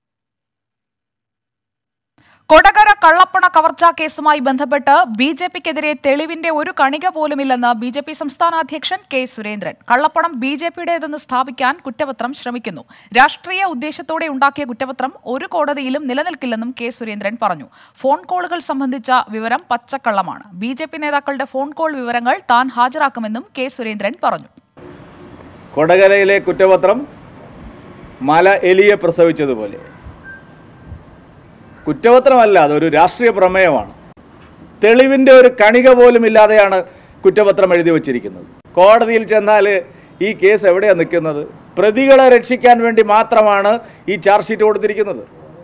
കൊടകര കള്ളപ്പണ കവർച്ചാ കേസുമായി ബന്ധപ്പെട്ട് ബി ജെ പിക്കെതിരെ തെളിവിന്റെ ഒരു കണിക പോലുമില്ലെന്ന് ബി ജെ പി സംസ്ഥാന അധ്യക്ഷൻ കെ സുരേന്ദ്രൻ കള്ളപ്പണം ബി ജെ പിയുടേതെന്ന് സ്ഥാപിക്കാൻ കുറ്റപത്രം ശ്രമിക്കുന്നു രാഷ്ട്രീയ ഉദ്ദേശത്തോടെ ഉണ്ടാക്കിയ കുറ്റപത്രം ഒരു കോടതിയിലും നിലനിൽക്കില്ലെന്നും കെ സുരേന്ദ്രൻ പറഞ്ഞു ഫോൺ കോളുകൾ സംബന്ധിച്ച വിവരം പച്ചക്കള്ളമാണ് ബി ജെ പി നേതാക്കളുടെ ഫോൺ കോൾ വിവരങ്ങൾ താൻ ഹാജരാക്കുമെന്നും കെ സുരേന്ദ്രൻ പറഞ്ഞു കൊടകരയിലെ കുറ്റപത്രം മല എലിയെ പ്രസവിച്ചതുപോലെ കുറ്റപത്രമല്ല അതൊരു രാഷ്ട്രീയ പ്രമേയമാണ് തെളിവിൻ്റെ ഒരു കണിക പോലും ഇല്ലാതെയാണ് കുറ്റപത്രം എഴുതി വച്ചിരിക്കുന്നത് കോടതിയിൽ ചെന്നാൽ ഈ കേസ് എവിടെയാണ് നിൽക്കുന്നത് പ്രതികളെ രക്ഷിക്കാൻ വേണ്ടി മാത്രമാണ് ഈ ചാർജ് ഷീറ്റ് കൊടുത്തിരിക്കുന്നത്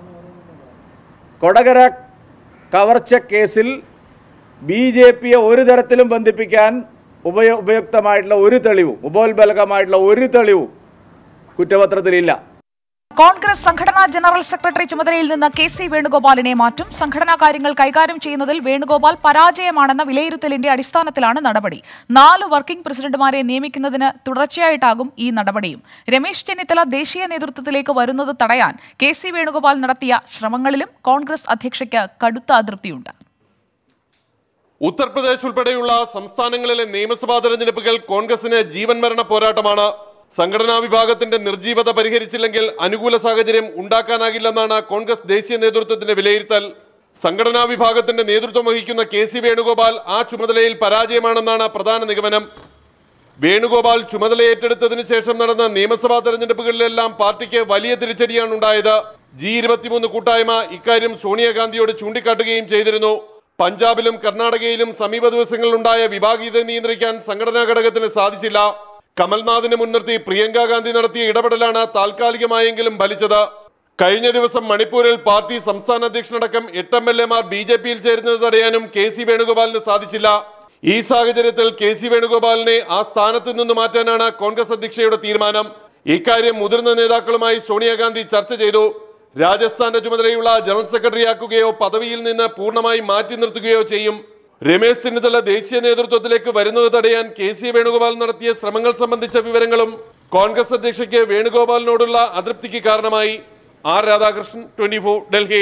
കൊടകര കവർച്ച കേസിൽ ബി ജെ പിയെ ഒരു തരത്തിലും ബന്ധിപ്പിക്കാൻ ഉപയ ഉപയുക്തമായിട്ടുള്ള ഒരു തെളിവും ഉപോത്ബലകമായിട്ടുള്ള ഒരു തെളിവും കുറ്റപത്രത്തിലില്ല കോൺഗ്രസ് സംഘടനാ ജനറൽ സെക്രട്ടറി ചുമതലയിൽ നിന്ന് കെ സി വേണുഗോപാലിനെ മാറ്റും സംഘടനാ കാര്യങ്ങൾ കൈകാര്യം ചെയ്യുന്നതിൽ വേണുഗോപാൽ പരാജയമാണെന്ന വിലയിരുത്തലിന്റെ അടിസ്ഥാനത്തിലാണ് നടപടി നാല് വർക്കിംഗ് പ്രസിഡന്റുമാരെ നിയമിക്കുന്നതിന് തുടർച്ചയായിട്ടാകും ഈ നടപടിയും രമേശ് ചെന്നിത്തല ദേശീയ നേതൃത്വത്തിലേക്ക് വരുന്നത് തടയാൻ കെ സി വേണുഗോപാൽ നടത്തിയ ശ്രമങ്ങളിലും കോൺഗ്രസ് അധ്യക്ഷയ്ക്ക് കടുത്ത അതൃപ്തിയുണ്ട് ഉത്തർപ്രദേശ് ഉൾപ്പെടെയുള്ള സംസ്ഥാനങ്ങളിലെ നിയമസഭാ തെരഞ്ഞെടുപ്പുകൾ കോൺഗ്രസിന് ജീവൻ മരണ പോരാട്ടമാണ് സംഘടനാ വിഭാഗത്തിന്റെ നിർജീവത പരിഹരിച്ചില്ലെങ്കിൽ അനുകൂല സാഹചര്യം ഉണ്ടാക്കാനാകില്ലെന്നാണ് കോൺഗ്രസ് ദേശീയ നേതൃത്വത്തിന്റെ വിലയിരുത്തൽ സംഘടനാ വിഭാഗത്തിന്റെ നേതൃത്വം വഹിക്കുന്ന കെ സി വേണുഗോപാൽ ആ ചുമതലയിൽ പരാജയമാണെന്നാണ് പ്രധാന നിഗമനം വേണുഗോപാൽ ചുമതല ഏറ്റെടുത്തതിന് ശേഷം നടന്ന നിയമസഭാ തെരഞ്ഞെടുപ്പുകളിലെല്ലാം പാർട്ടിക്ക് വലിയ തിരിച്ചടിയാണ് ഉണ്ടായത് ജി ഇരുപത്തിമൂന്ന് കൂട്ടായ്മ ഇക്കാര്യം സോണിയാഗാന്ധിയോട് ചൂണ്ടിക്കാട്ടുകയും ചെയ്തിരുന്നു പഞ്ചാബിലും കർണാടകയിലും സമീപ ദിവസങ്ങളിലുണ്ടായ വിഭാഗീയത നിയന്ത്രിക്കാൻ സംഘടനാ ഘടകത്തിന് സാധിച്ചില്ല കമൽനാഥിനെ മുൻനിർത്തി പ്രിയങ്ക ഗാന്ധി നടത്തിയ ഇടപെടലാണ് താൽക്കാലികമായെങ്കിലും ഫലിച്ചത് കഴിഞ്ഞ ദിവസം മണിപ്പൂരിൽ പാർട്ടി സംസ്ഥാന അധ്യക്ഷനടക്കം എട്ട് എം എൽ എമാർ ബി ജെ പിയിൽ ചേരുന്നത് തടയാനും കെ സി വേണുഗോപാലിന് സാധിച്ചില്ല ഈ സാഹചര്യത്തിൽ കെ സി വേണുഗോപാലിനെ ആ സ്ഥാനത്ത് നിന്ന് മാറ്റാനാണ് കോൺഗ്രസ് അധ്യക്ഷയുടെ തീരുമാനം ഇക്കാര്യം മുതിർന്ന നേതാക്കളുമായി സോണിയാഗാന്ധി ചർച്ച ചെയ്തു രാജസ്ഥാന്റെ ചുമതലയുള്ള ജനറൽ സെക്രട്ടറിയാക്കുകയോ പദവിയിൽ നിന്ന് പൂർണ്ണമായി മാറ്റി നിർത്തുകയോ ചെയ്യും രമേശ് ചെന്നിത്തല ദേശീയ നേതൃത്വത്തിലേക്ക് വരുന്നത് തടയാൻ കെ സി വേണുഗോപാൽ നടത്തിയ ശ്രമങ്ങൾ സംബന്ധിച്ച വിവരങ്ങളും കോൺഗ്രസ് അധ്യക്ഷയ്ക്ക് വേണുഗോപാലിനോടുള്ള അതൃപ്തിക്ക് കാരണമായി ആർ രാധാകൃഷ്ണൻ ട്വന്റി ഡൽഹി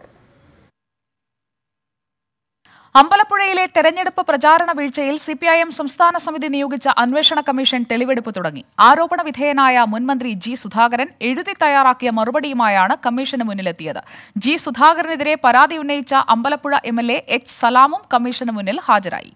അമ്പലപ്പുഴയിലെ തെരഞ്ഞെടുപ്പ് പ്രചാരണ വീഴ്ചയിൽ സിപിഐഎം സംസ്ഥാന സമിതി നിയോഗിച്ച അന്വേഷണ കമ്മീഷൻ തെളിവെടുപ്പ് തുടങ്ങി ആരോപണ വിധേയനായ മുൻമന്ത്രി ജി സുധാകരൻ എഴുതി തയ്യാറാക്കിയ മറുപടിയുമായാണ് കമ്മീഷന് മുന്നിലെത്തിയത് ജി സുധാകരനെതിരെ പരാതി ഉന്നയിച്ച Ambalappuzha M L A H സലാമും കമ്മീഷന് മുന്നിൽ ഹാജരായി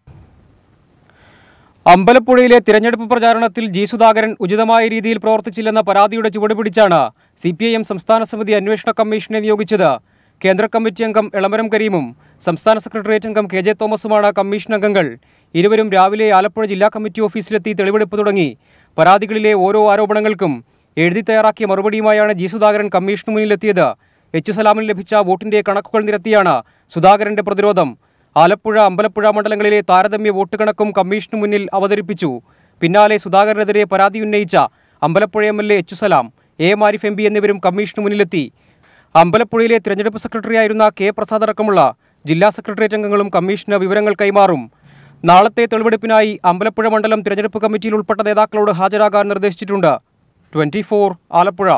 അമ്പലപ്പുഴയിലെ തിരഞ്ഞെടുപ്പ് പ്രചാരണത്തിൽ ജി സുധാകരൻ ഉചിതമായ രീതിയിൽ പ്രവർത്തിച്ചില്ലെന്ന പരാതിയുടെ ചുവടുപിടിച്ചാണ് സി പി ഐ എം സംസ്ഥാന സമിതി അന്വേഷണ കമ്മീഷനെ നിയോഗിച്ചത് കേന്ദ്ര കമ്മിറ്റി അംഗം എളമരം കരീമും സംസ്ഥാന സെക്രട്ടേറിയറ്റ് അംഗം കെ ജെ തോമസുമാണ് കമ്മീഷൻ അംഗങ്ങൾ ഇരുവരും രാവിലെ ആലപ്പുഴ ജില്ലാ കമ്മിറ്റി ഓഫീസിലെത്തി തെളിവെടുപ്പ് തുടങ്ങി പരാതികളിലെ ഓരോ ആരോപണങ്ങൾക്കും എഴുതി തയ്യാറാക്കിയ മറുപടിയുമായാണ് ജി സുധാകരൻ കമ്മീഷന് മുന്നിലെത്തിയത് എച്ച് സലാമിന് ലഭിച്ച വോട്ടിന്റെ കണക്കുകൾ നിരത്തിയാണ് സുധാകരന്റെ പ്രതിരോധം ആലപ്പുഴ അമ്പലപ്പുഴ മണ്ഡലങ്ങളിലെ താരതമ്യ വോട്ട് കണക്കും കമ്മീഷന് മുന്നിൽ അവതരിപ്പിച്ചു പിന്നാലെ സുധാകരനെതിരെ പരാതി ഉന്നയിച്ച Ambalappuzha M L A H Salam A M Arif M P എന്നിവരും കമ്മീഷന് മുന്നിലെത്തി അമ്പലപ്പുഴയിലെ തിരഞ്ഞെടുപ്പ് സെക്രട്ടറിയായിരുന്ന കെ പ്രസാദ് അടക്കമുള്ള ജില്ലാ സെക്രട്ടേറിയറ്റ് അംഗങ്ങളും കമ്മീഷന് വിവരങ്ങൾ കൈമാറും നാളത്തെ തെളിവെടുപ്പിനായി അമ്പലപ്പുഴ മണ്ഡലം തിരഞ്ഞെടുപ്പ് കമ്മിറ്റിയിൽ ഉൾപ്പെട്ട നേതാക്കളോട് ഹാജരാകാൻ നിർദ്ദേശിച്ചിട്ടുണ്ട് twenty Alappuzha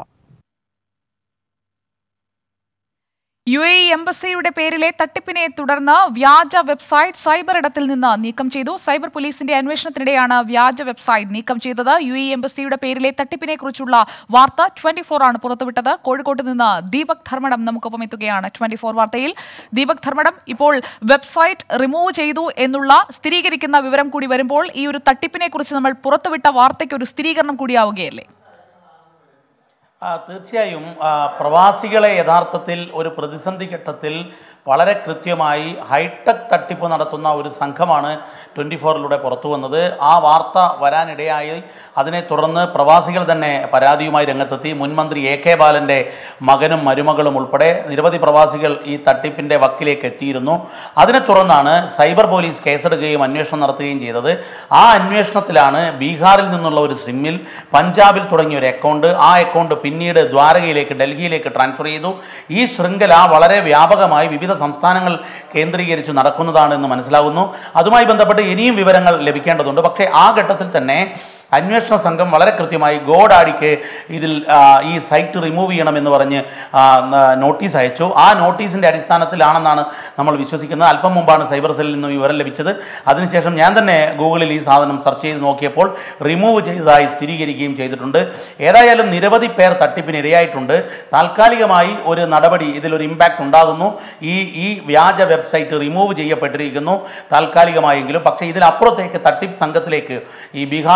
U A E എംബസിയുടെ പേരിലെ തട്ടിപ്പിനെ തുടർന്ന് വ്യാജ വെബ്സൈറ്റ് സൈബർ ഇടത്തിൽ നിന്ന് നീക്കം ചെയ്തു സൈബർ പോലീസിന്റെ അന്വേഷണത്തിനിടെയാണ് വ്യാജ വെബ്സൈറ്റ് നീക്കം ചെയ്തത് യു എ ഇ എംബസിയുടെ പേരിലെ തട്ടിപ്പിനെ കുറിച്ചുള്ള വാർത്ത ട്വന്റി ഫോർ ആണ് പുറത്തുവിട്ടത് കോഴിക്കോട്ട് നിന്ന് ദീപക് ധർമ്മടം നമുക്കൊപ്പം എത്തുകയാണ് ട്വന്റി ഫോർ വാർത്തയിൽ ദീപക് ധർമ്മടം ഇപ്പോൾ വെബ്സൈറ്റ് റിമൂവ് ചെയ്തു എന്നുള്ള സ്ഥിരീകരിക്കുന്ന വിവരം കൂടി വരുമ്പോൾ ഈ ഒരു തട്ടിപ്പിനെ കുറിച്ച് നമ്മൾ പുറത്തുവിട്ട വാർത്തയ്ക്ക് ഒരു സ്ഥിരീകരണം കൂടിയാവുകയല്ലേ ആ, തീർച്ചയായും ആ, പ്രവാസികളെ യഥാർത്ഥത്തിൽ ഒരു പ്രതിസന്ധി ഘട്ടത്തിൽ വളരെ കൃത്യമായി ഹൈടെക് തട്ടിപ്പ് നടത്തുന്ന ഒരു സംഘമാണ് ട്വൻറ്റി ഫോറിലൂടെ പുറത്തു വന്നത് ആ വാർത്ത വരാനിടയായി അതിനെ തുടർന്ന് പ്രവാസികൾ തന്നെ പരാതിയുമായി രംഗത്തെത്തി മുൻമന്ത്രി എ കെ ബാലൻ്റെ മകനും മരുമകളും ഉൾപ്പെടെ നിരവധി പ്രവാസികൾ ഈ തട്ടിപ്പിൻ്റെ വക്കിലേക്ക് എത്തിയിരുന്നു അതിനെ തുടർന്നാണ് സൈബർ പോലീസ് കേസെടുക്കുകയും അന്വേഷണം നടത്തുകയും ചെയ്തത് ആ അന്വേഷണത്തിലാണ് ബീഹാറിൽ നിന്നുള്ള ഒരു സിമ്മിൽ പഞ്ചാബിൽ തുടങ്ങിയ ഒരു അക്കൗണ്ട് ആ അക്കൗണ്ട് പിന്നീട് ദ്വാരകയിലേക്ക് ഡൽഹിയിലേക്ക് ട്രാൻസ്ഫർ ചെയ്തു ഈ ശൃംഖല വളരെ വ്യാപകമായി വിവിധ സംസ്ഥാനങ്ങൾ കേന്ദ്രീകരിച്ച് നടക്കുന്നതാണ് എന്ന് മനസ്സിലാകുന്നു അതുമായി ബന്ധപ്പെട്ട് ഇനിയും വിവരങ്ങൾ ലഭിക്കേണ്ടതുണ്ട് പക്ഷേ ആ ഘട്ടത്തിൽ തന്നെ അന്വേഷണ സംഘം വളരെ കൃത്യമായി ഗോഡാഡിക്ക് ഇതിൽ ആ, ഈ സൈറ്റ് റിമൂവ് ചെയ്യണമെന്ന് പറഞ്ഞ് ആ, ന- നോട്ടീസ് അയച്ചു ആ നോട്ടീസിൻ്റെ അടിസ്ഥാനത്തിലാണെന്നാണ് നമ്മൾ വിശ്വസിക്കുന്നത് അല്പം മുമ്പാണ് സൈബർ സെല്ലിൽ നിന്ന് വിവരം ലഭിച്ചത് അതിനുശേഷം ഞാൻ തന്നെ ഗൂഗിളിൽ ഈ സാധനം സെർച്ച് ചെയ്ത് നോക്കിയപ്പോൾ റിമൂവ് ചെയ്തതായി സ്ഥിരീകരിക്കുകയും ചെയ്തിട്ടുണ്ട് ഏതായാലും നിരവധി പേർ തട്ടിപ്പിന് ഇരയായിട്ടുണ്ട് താൽക്കാലികമായി ഒരു നടപടി ഇതിലൊരു ഇമ്പാക്റ്റ് ഉണ്ടാകുന്നു ഈ ഈ വ്യാജ വെബ്സൈറ്റ് റിമൂവ് ചെയ്യപ്പെട്ടിരിക്കുന്നു താൽക്കാലികമായെങ്കിലും പക്ഷേ ഇതിനപ്പുറത്തേക്ക് തട്ടിപ്പ് സംഘത്തിലേക്ക് ഈ ബീഹാറിൽ തുടങ്ങിയ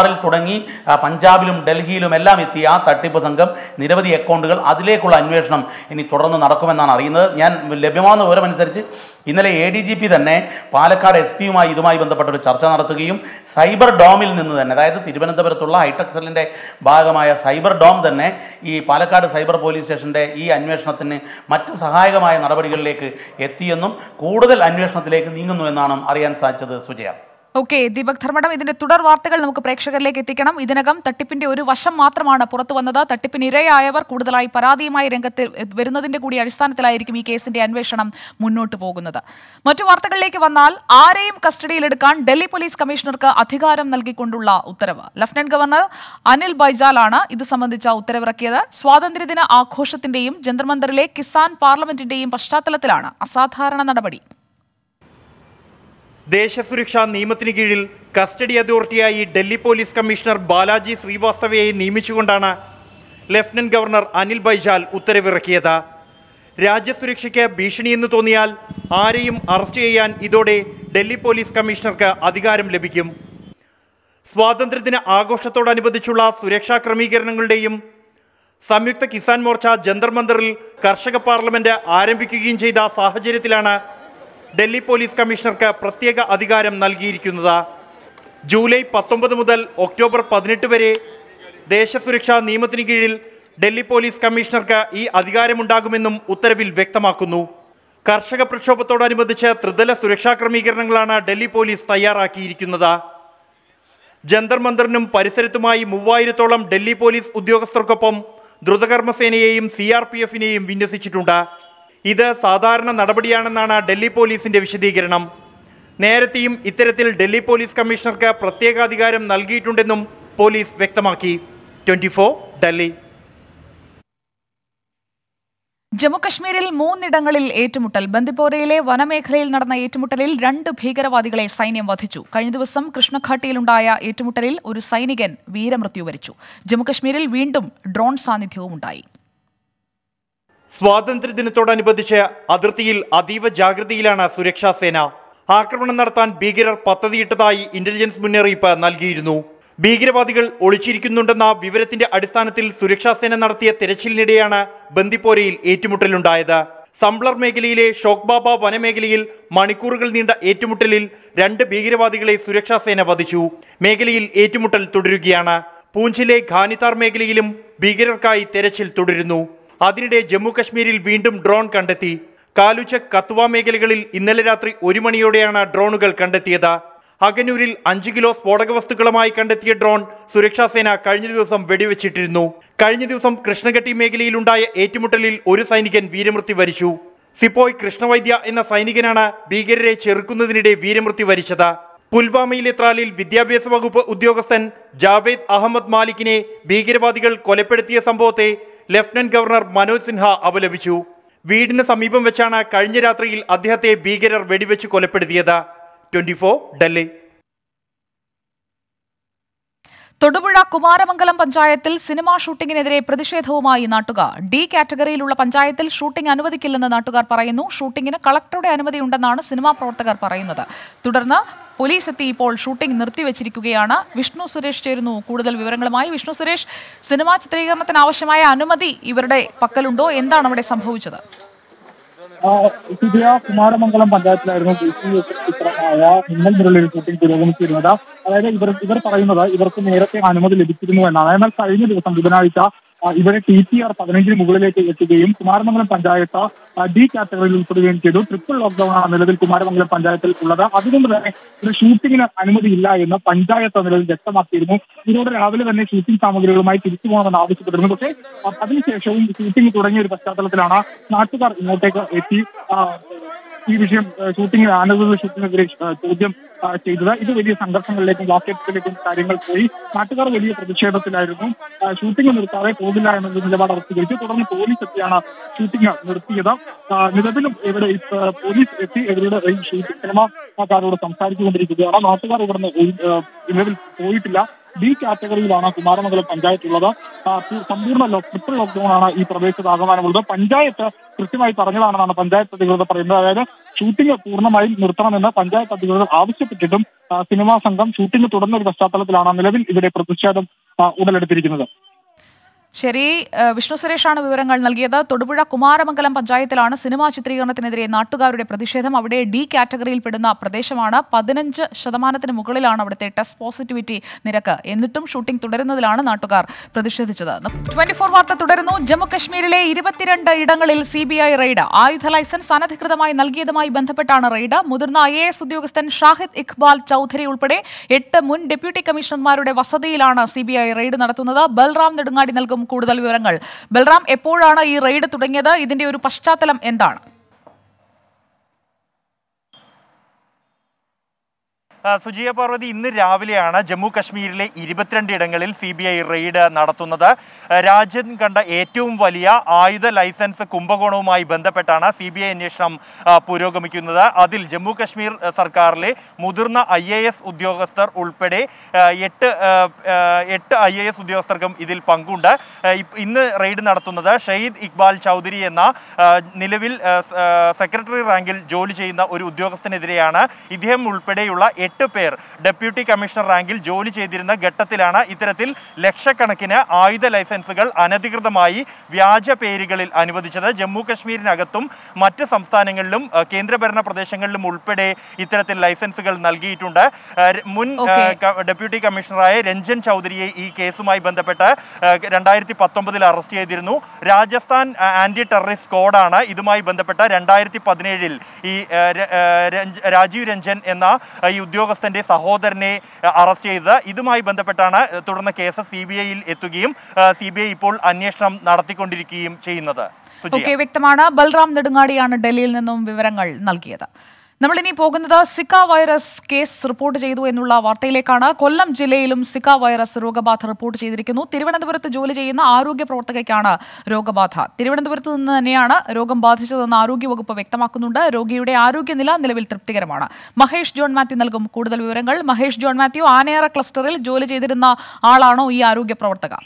തുടങ്ങി ആ, പഞ്ചാബിലും ഡൽഹിയിലും എല്ലാം എത്തി ആ തട്ടിപ്പ് സംഘം നിരവധി അക്കൗണ്ടുകൾ അതിലേക്കുള്ള അന്വേഷണം ഇനി തുടർന്ന് നടക്കുമെന്നാണ് അറിയുന്നത് ഞാൻ ലഭ്യമാകുന്ന വിവരമനുസരിച്ച് ഇന്നലെ എ ഡി ജി പി തന്നെ പാലക്കാട് എസ് പിയുമായി ഇതുമായി ബന്ധപ്പെട്ട ഒരു ചർച്ച നടത്തുകയും സൈബർ ഡോമിൽ നിന്ന് തന്നെ അതായത് തിരുവനന്തപുരത്തുള്ള ഹൈടെക് സെല്ലിൻ്റെ ഭാഗമായ സൈബർ ഡോം തന്നെ ഈ പാലക്കാട് സൈബർ പോലീസ് സ്റ്റേഷൻ്റെ ഈ അന്വേഷണത്തിന് മറ്റ് സഹായകമായ നടപടികളിലേക്ക് എത്തിയെന്നും കൂടുതൽ അന്വേഷണത്തിലേക്ക് നീങ്ങുന്നു എന്നാണ് അറിയാൻ സാധിച്ചത് സുജയ ഓക്കെ ദീപക് ധർമ്മടം ഇതിന്റെ തുടർ വാർത്തകൾ നമുക്ക് പ്രേക്ഷകരിലേക്ക് എത്തിക്കണം ഇതിനകം തട്ടിപ്പിന്റെ ഒരു വശം മാത്രമാണ് പുറത്തു വന്നത് തട്ടിപ്പിന് ഇരയായവർ കൂടുതലായി പരാതിയുമായി രംഗത്ത് വരുന്നതിന്റെ കൂടി അടിസ്ഥാനത്തിലായിരിക്കും ഈ കേസിന്റെ അന്വേഷണം മുന്നോട്ട് പോകുന്നത് മറ്റു വാർത്തകളിലേക്ക് വന്നാൽ ആരെയും കസ്റ്റഡിയിലെടുക്കാൻ ഡൽഹി പോലീസ് കമ്മീഷണർക്ക് അധികാരം നൽകിക്കൊണ്ടുള്ള ഉത്തരവ് ലഫ്റ്റനന്റ് ഗവർണർ അനിൽ ബൈജാലാണ് ഇത് സംബന്ധിച്ച ഉത്തരവിറക്കിയത് സ്വാതന്ത്ര്യദിന ആഘോഷത്തിന്റെയും ജന്തർമന്ദറിലെ കിസാൻ പാർലമെന്റിന്റെയും പശ്ചാത്തലത്തിലാണ് അസാധാരണ നടപടി ദേശസുരക്ഷാ നിയമത്തിന് കീഴിൽ കസ്റ്റഡി അതോറിറ്റിയായി ഡൽഹി പോലീസ് കമ്മീഷണർ ബാലാജി ശ്രീവാസ്തവയെ നിയമിച്ചുകൊണ്ടാണ് ലഫ്റ്റനന്റ് ഗവർണർ അനിൽ ബൈജാൽ ഉത്തരവിറക്കിയത് രാജ്യസുരക്ഷയ്ക്ക് ഭീഷണിയെന്ന് തോന്നിയാൽ ആരെയും അറസ്റ്റ് ചെയ്യാൻ ഇതോടെ ഡൽഹി പോലീസ് കമ്മീഷണർക്ക് അധികാരം ലഭിക്കും സ്വാതന്ത്ര്യദിന ആഘോഷത്തോടനുബന്ധിച്ചുള്ള സുരക്ഷാ ക്രമീകരണങ്ങളുടെയും സംയുക്ത കിസാൻ മോർച്ച ജന്തർ മന്ദറിൽ കർഷക പാർലമെന്റ് ആരംഭിക്കുകയും ചെയ്ത സാഹചര്യത്തിലാണ് ഡൽഹി പോലീസ് കമ്മീഷണർക്ക് പ്രത്യേക അധികാരം നൽകിയിരിക്കുന്നത് ജൂലൈ പത്തൊമ്പത് മുതൽ ഒക്ടോബർ പതിനെട്ട് വരെ ദേശസുരക്ഷാ നിയമത്തിന് കീഴിൽ ഡൽഹി പോലീസ് കമ്മീഷണർക്ക് ഈ അധികാരമുണ്ടാകുമെന്നും ഉത്തരവിൽ വ്യക്തമാക്കുന്നു കർഷക പ്രക്ഷോഭത്തോടനുബന്ധിച്ച് ത്രിതല സുരക്ഷാ ക്രമീകരണങ്ങളാണ് ഡൽഹി പോലീസ് തയ്യാറാക്കിയിരിക്കുന്നത് ജന്തർ മന്ദറിനും പരിസരത്തുമായി മൂവായിരത്തോളം ഡൽഹി പോലീസ് ഉദ്യോഗസ്ഥർക്കൊപ്പം ദ്രുതകർമ്മസേനയെയും സി ആർ പി എഫിനെയും വിന്യസിച്ചിട്ടുണ്ട് ഇത് സാധാരണ നടപടിയാണെന്നാണ് ഡൽഹി പോലീസിന്റെ വിശദീകരണം നേരത്തെയും ഇത്തരത്തിൽ ഡൽഹി പോലീസ് കമ്മീഷണർക്ക് പ്രത്യേകാധികാരം നൽകിയിട്ടുണ്ടെന്നും പോലീസ് വ്യക്തമാക്കി ട്വന്റി ഡൽഹി ജമ്മുകശ്മീരിൽ മൂന്നിടങ്ങളിൽ ഏറ്റുമുട്ടൽ ബന്ദിപ്പോരയിലെ വനമേഖലയിൽ നടന്ന ഏറ്റുമുട്ടലിൽ രണ്ട് ഭീകരവാദികളെ സൈന്യം വധിച്ചു കഴിഞ്ഞ ദിവസം കൃഷ്ണഘാട്ടിയിലുണ്ടായ ഏറ്റുമുട്ടലിൽ ഒരു സൈനികൻ വീരമൃത്യു വരിച്ചു ജമ്മുകശ്മീരിൽ വീണ്ടും ഡ്രോൺ സാന്നിധ്യവും ഉണ്ടായി സ്വാതന്ത്ര്യദിനത്തോടനുബന്ധിച്ച് അതിർത്തിയിൽ അതീവ ജാഗ്രതയിലാണ് സുരക്ഷാ സേന ആക്രമണം നടത്താൻ ഭീകരർ പദ്ധതിയിട്ടതായി ഇന്റലിജൻസ് മുന്നറിയിപ്പ് നൽകിയിരുന്നു ഭീകരവാദികൾ ഒളിച്ചിരിക്കുന്നുണ്ടെന്ന വിവരത്തിന്റെ അടിസ്ഥാനത്തിൽ സുരക്ഷാ സേന നടത്തിയ തെരച്ചിലിനിടെയാണ് ബന്ദിപ്പോരയിൽ ഏറ്റുമുട്ടലുണ്ടായത് സംബ്ലർ മേഖലയിലെ ഷോക്ബാബ വനമേഖലയിൽ മണിക്കൂറുകൾ നീണ്ട ഏറ്റുമുട്ടലിൽ രണ്ട് ഭീകരവാദികളെ സുരക്ഷാ സേന വധിച്ചു മേഖലയിൽ ഏറ്റുമുട്ടൽ തുടരുകയാണ് പൂഞ്ചിലെ ഖാനിത്താർ മേഖലയിലും ഭീകരർക്കായി തെരച്ചിൽ തുടരുന്നു അതിനിടെ ജമ്മു കശ്മീരിൽ വീണ്ടും ഡ്രോൺ കണ്ടെത്തി കാലുച്ചക് കത്തുവ മേഖലകളിൽ ഇന്നലെ രാത്രി ഒരു മണിയോടെയാണ് ഡ്രോണുകൾ കണ്ടെത്തിയത് അഗനൂരിൽ അഞ്ച് കിലോ സ്ഫോടക വസ്തുക്കളുമായി കണ്ടെത്തിയ ഡ്രോൺ സുരക്ഷാ സേന കഴിഞ്ഞ ദിവസം വെടിവെച്ചിട്ടിരുന്നു കഴിഞ്ഞ ദിവസം കൃഷ്ണഘട്ടി മേഖലയിലുണ്ടായ ഏറ്റുമുട്ടലിൽ ഒരു സൈനികൻ വീരമൃത്യു വരിച്ചു സിപ്പോയ് കൃഷ്ണവൈദ്യ എന്ന സൈനികനാണ് ഭീകരരെ ചെറുക്കുന്നതിനിടെ വീരമൃത്യു വരിച്ചത് പുൽവാമയിലെ ത്രാലിൽ വിദ്യാഭ്യാസ വകുപ്പ് ഉദ്യോഗസ്ഥൻ ജാവേദ് അഹമ്മദ് മാലിക്കിനെ ഭീകരവാദികൾ കൊലപ്പെടുത്തിയ സംഭവത്തെ ലഫ്റ്റനന്റ് ഗവർണർ മനോജ് സിൻഹ അപലപിച്ചു വീടിന് സമീപം വെച്ചാണ് കഴിഞ്ഞ രാത്രിയിൽ അദ്ദേഹത്തെ ഭീകരർ വെടിവെച്ച് കൊലപ്പെടുത്തിയത് ട്വന്റി ഡൽഹി തൊടുപുഴ കുമാരമംഗലം പഞ്ചായത്തിൽ സിനിമാ ഷൂട്ടിങ്ങിനെതിരെ പ്രതിഷേധവുമായി നാട്ടുകാർ ഡി കാറ്റഗറിയിലുള്ള പഞ്ചായത്തിൽ ഷൂട്ടിംഗ് അനുവദിക്കില്ലെന്ന് നാട്ടുകാർ പറയുന്നു ഷൂട്ടിങ്ങിന് കളക്ടറുടെ അനുമതിയുണ്ടെന്നാണ് സിനിമാ പ്രവർത്തകർ പറയുന്നത് തുടർന്ന് പോലീസ് എത്തി ഇപ്പോൾ ഷൂട്ടിംഗ് നിർത്തിവെച്ചിരിക്കുകയാണ് വിഷ്ണു സുരേഷ് ചേരുന്നു കൂടുതൽ വിവരങ്ങളുമായി വിഷ്ണു സുരേഷ് സിനിമാ ചിത്രീകരണത്തിന് ആവശ്യമായ അനുമതി ഇവരുടെ പക്കലുണ്ടോ എന്താണ് അവിടെ സംഭവിച്ചത് പുതിയ കുമാരമംഗലം പഞ്ചായത്തിലായിരുന്നു ദേശീയ ചിത്രമായ മിന്നൽ മുരളിയിൽ ഷൂട്ടിംഗ് പുരോഗമിച്ചിരുന്നത് അതായത് ഇവർ ഇവർ പറയുന്നത് ഇവർക്ക് നേരത്തെ അനുമതി ലഭിച്ചിരുന്നു എന്നാണ് എന്നാൽ കഴിഞ്ഞ ദിവസം ബുധനാഴ്ച ആ, ഇവരെ ടി പി ആർ പതിനഞ്ചിന് മുകളിലേക്ക് എത്തുകയും കുമാരമംഗലം പഞ്ചായത്ത് ആ, ഡി കാറ്റഗറിയിൽ ഉൾപ്പെടുകയും ചെയ്തു ട്രിപ്പിൾ ലോക്ക്ഡൌൺ ആണ് നിലവിൽ കുമാരമംഗലം പഞ്ചായത്തിൽ ഉള്ളത് അതുകൊണ്ട് തന്നെ ഇത് ഷൂട്ടിങ്ങിന് അനുമതിയില്ല എന്ന് പഞ്ചായത്ത് നിലവിൽ വ്യക്തമാക്കിയിരുന്നു ഇതിനോട് രാവിലെ തന്നെ ഷൂട്ടിംഗ് സാമഗ്രികളുമായി തിരിച്ചു പോകണമെന്ന് ആവശ്യപ്പെട്ടിരുന്നു പക്ഷേ ആ, അതിനുശേഷവും ഷൂട്ടിംഗ് തുടങ്ങിയ ഒരു പശ്ചാത്തലത്തിലാണ് നാട്ടുകാർ ഇങ്ങോട്ടേക്ക് എത്തി ആ, ഈ വിഷയം ആ, ഷൂട്ടിംഗ് അനധികൃത ഷൂട്ടിങ്ങിനെതിരെ ആ, ചോദ്യം ആ, ചെയ്തത് ഇത് വലിയ സംഘർഷങ്ങളിലേക്കും വാക്കേറ്റത്തിലേക്കും കാര്യങ്ങൾ പോയി നാട്ടുകാർ വലിയ പ്രതിഷേധത്തിലായിരുന്നു ആ, ഷൂട്ടിംഗ് നിർത്താതെ പോകില്ല എന്നുള്ള നിലപാട് അവർ സ്വീകരിച്ചു തുടർന്ന് പോലീസ് എത്തിയാണ് ഷൂട്ടിംഗ് നിർത്തിയത് ആ, നിലവിലും ഇവിടെ ഇപ്പ- പോലീസ് എത്തി ഇവരുടെ ഈ ഷൂട്ടിംഗ് സിനിമാക്കാരോട് സംസാരിച്ചുകൊണ്ടിരിക്കുകയാണ് നാട്ടുകാർ ഇവിടുന്ന് ഒഴി- ആ, നിലവിൽ പോയിട്ടില്ല ഡി കാറ്റഗറിയിലാണ് കുമാരമംഗലം പഞ്ചായത്ത് ഉള്ളത് ആ, പൂ- സമ്പൂർണ്ണ ലോ ട്രിപ്പിൾ ലോക്ക്ഡൌൺ ആണ് ഈ പ്രദേശത്ത് ആകമാനമുള്ളത് പഞ്ചായത്ത് കൃത്യമായി പറഞ്ഞതാണെന്നാണ് പഞ്ചായത്ത് അധികൃതർ പറയുന്നത് അതായത് ഷൂട്ടിംഗ് പൂർണ്ണമായും നിർത്തണമെന്ന് പഞ്ചായത്ത് അധികൃതർ ആവശ്യപ്പെട്ടിട്ടും ആ, സിനിമാ സംഘം ഷൂട്ടിംഗ് തുടർന്ന ഒരു പശ്ചാത്തലത്തിലാണ് നിലവിൽ ഇവിടെ പ്രതിഷേധം ആ, ഉടലെടുത്തിരിക്കുന്നത് ശരി ഏഹ് വിഷ്ണു സുരേഷാണ് വിവരങ്ങൾ നൽകിയത് തൊടുപുഴ കുമാരമംഗലം പഞ്ചായത്തിലാണ് സിനിമാ ചിത്രീകരണത്തിനെതിരെ നാട്ടുകാരുടെ പ്രതിഷേധം അവിടെ ഡി കാറ്റഗറിയിൽ പെടുന്ന പ്രദേശമാണ് പതിനഞ്ച് ശതമാനത്തിന് മുകളിലാണ് അവിടുത്തെ ടെസ്റ്റ് പോസിറ്റിവിറ്റി നിരക്ക് എന്നിട്ടും ഷൂട്ടിംഗ് തുടരുന്നതിലാണ് നാട്ടുകാർ പ്രതിഷേധിച്ചത് ട്വന്റി ഫോർ വാർത്ത തുടരുന്നു ജമ്മു കശ്മീരിലെ ഇരുപത്തിരണ്ട് ഇടങ്ങളിൽ സി ബി ഐ റെയ്ഡ് ആയുധ ലൈസൻസ് അനധികൃതമായി നൽകിയതുമായി ബന്ധപ്പെട്ടാണ് റെയ്ഡ് മുതിർന്ന ഐ എ എസ് ഉദ്യോഗസ്ഥൻ ഷാഹിദ് ഇഖ്ബാൽ ചൌധരി ഉൾപ്പെടെ എട്ട് മുൻ ഡെപ്യൂട്ടി കമ്മീഷണർമാരുടെ വസതിയിലാണ് സി ബി ഐ റെയ്ഡ് നടത്തുന്നത് ബൽറാം നെടുങ്ങാടി നൽകും കൂടുതൽ വിവരങ്ങൾ ബൽറാം എപ്പോഴാണ് ഈ റെയ്ഡ് തുടങ്ങിയത് ഇതിന്റെ ഒരു പശ്ചാത്തലം എന്താണ് ആ, സുജിയ പാർവതി ഇന്ന് രാവിലെയാണ് ജമ്മു കശ്മീരിലെ ഇരുപത്തിരണ്ട് ഇടങ്ങളിൽ സി ബി ഐ റെയ്ഡ് നടത്തുന്നത് ആ, രാജ്യം കണ്ട ഏറ്റവും വലിയ ആയുധ ലൈസൻസ് കുംഭകോണവുമായി ബന്ധപ്പെട്ടാണ് സി ബി ഐ അന്വേഷണം ആ, പുരോഗമിക്കുന്നത് അതിൽ ജമ്മു കശ്മീർ ആ, സർക്കാരിലെ മുതിർന്ന ഐ എ എസ് ഉദ്യോഗസ്ഥർ ഉൾപ്പെടെ ആ, എട്ട് ആ, ആ, എട്ട് ഐ എ എസ് ഉദ്യോഗസ്ഥർക്കും ഇതിൽ പങ്കുണ്ട് ആ, ഇപ്പ- ഇന്ന് റെയ്ഡ് നടത്തുന്നത് ഷഹീദ് ഇക്ബാൽ ചൗധരി എന്ന ആ, നിലവിൽ ആ, സ- ആ, സെക്രട്ടറി റാങ്കിൽ ജോലി ചെയ്യുന്ന ഒരു ഉദ്യോഗസ്ഥനെതിരെയാണ് ഇദ്ദേഹം ഉൾപ്പെടെയുള്ള എട്ട് പേർ ഡെപ്യൂട്ടി കമ്മീഷണർ റാങ്കിൽ ജോലി ചെയ്തിരുന്ന ഘട്ടത്തിലാണ് ഇത്തരത്തിൽ ലക്ഷക്കണക്കിന് ആയുധ ലൈസൻസുകൾ അനധികൃതമായി വ്യാജ പേരുകളിൽ അനുവദിച്ചത് ജമ്മു കശ്മീരിനകത്തും മറ്റ് സംസ്ഥാനങ്ങളിലും ആ, കേന്ദ്രഭരണ പ്രദേശങ്ങളിലും ഉൾപ്പെടെ ഇത്തരത്തിൽ ലൈസൻസുകൾ നൽകിയിട്ടുണ്ട് ആ, ര- മുൻ ആ, Okay. ക- ഡെപ്യൂട്ടി കമ്മീഷണറായ രഞ്ജൻ ചൗധരിയെ ഈ കേസുമായി ബന്ധപ്പെട്ട് രണ്ടായിരത്തി പത്തൊമ്പതിൽ അറസ്റ്റ് ചെയ്തിരുന്നു രാജസ്ഥാൻ ആ, ആന്റി ടെററിസ്റ്റ് സ്ക്വാഡാണ് ഇതുമായി ബന്ധപ്പെട്ട രണ്ടായിരത്തി പതിനേഴിൽ ഈ ആ, ര- ആ, രഞ്ജ- രാജീവ് രഞ്ജൻ എന്ന ആ, ഈ ഉദ്യോഗസ്ഥന്റെ സഹോദരനെ ആ, അറസ്റ്റ് ചെയ്തത് ഇതുമായി ബന്ധപ്പെട്ടാണ് ആ, തുടർന്ന് കേസ് സി ബി ഐയിൽ എത്തുകയും സി ബി ഐ ഇപ്പോൾ അന്വേഷണം നടത്തിക്കൊണ്ടിരിക്കുകയും ചെയ്യുന്നത് സുജിയ. ഓക്കെ വ്യക്തമാണ് ബൽറാം നെടുങ്ങാടിയാണ് ഡൽഹിയിൽ നിന്നും വിവരങ്ങൾ നൽകിയത് നമ്മളിനി പോകുന്നത് സിക്ക വൈറസ് കേസ് റിപ്പോർട്ട് ചെയ്തു എന്നുള്ള വാർത്തയിലേക്കാണ് കൊല്ലം ജില്ലയിലും സിക്ക വൈറസ് രോഗബാധ റിപ്പോർട്ട് ചെയ്തിരിക്കുന്നു തിരുവനന്തപുരത്ത് ജോലി ചെയ്യുന്ന ആരോഗ്യ പ്രവർത്തകയ്ക്കാണ് രോഗബാധ തിരുവനന്തപുരത്ത് നിന്ന് തന്നെയാണ് രോഗം ബാധിച്ചതെന്ന് ആരോഗ്യവകുപ്പ് വ്യക്തമാക്കുന്നുണ്ട് രോഗിയുടെ ആരോഗ്യനില നിലവിൽ തൃപ്തികരമാണ് മഹേഷ് ജോൺ മാത്യു നൽകും കൂടുതൽ വിവരങ്ങൾ മഹേഷ് ജോൺ മാത്യു ആനയറ ക്ലസ്റ്ററിൽ ജോലി ചെയ്തിരുന്ന ആളാണോ ഈ ആരോഗ്യ പ്രവർത്തക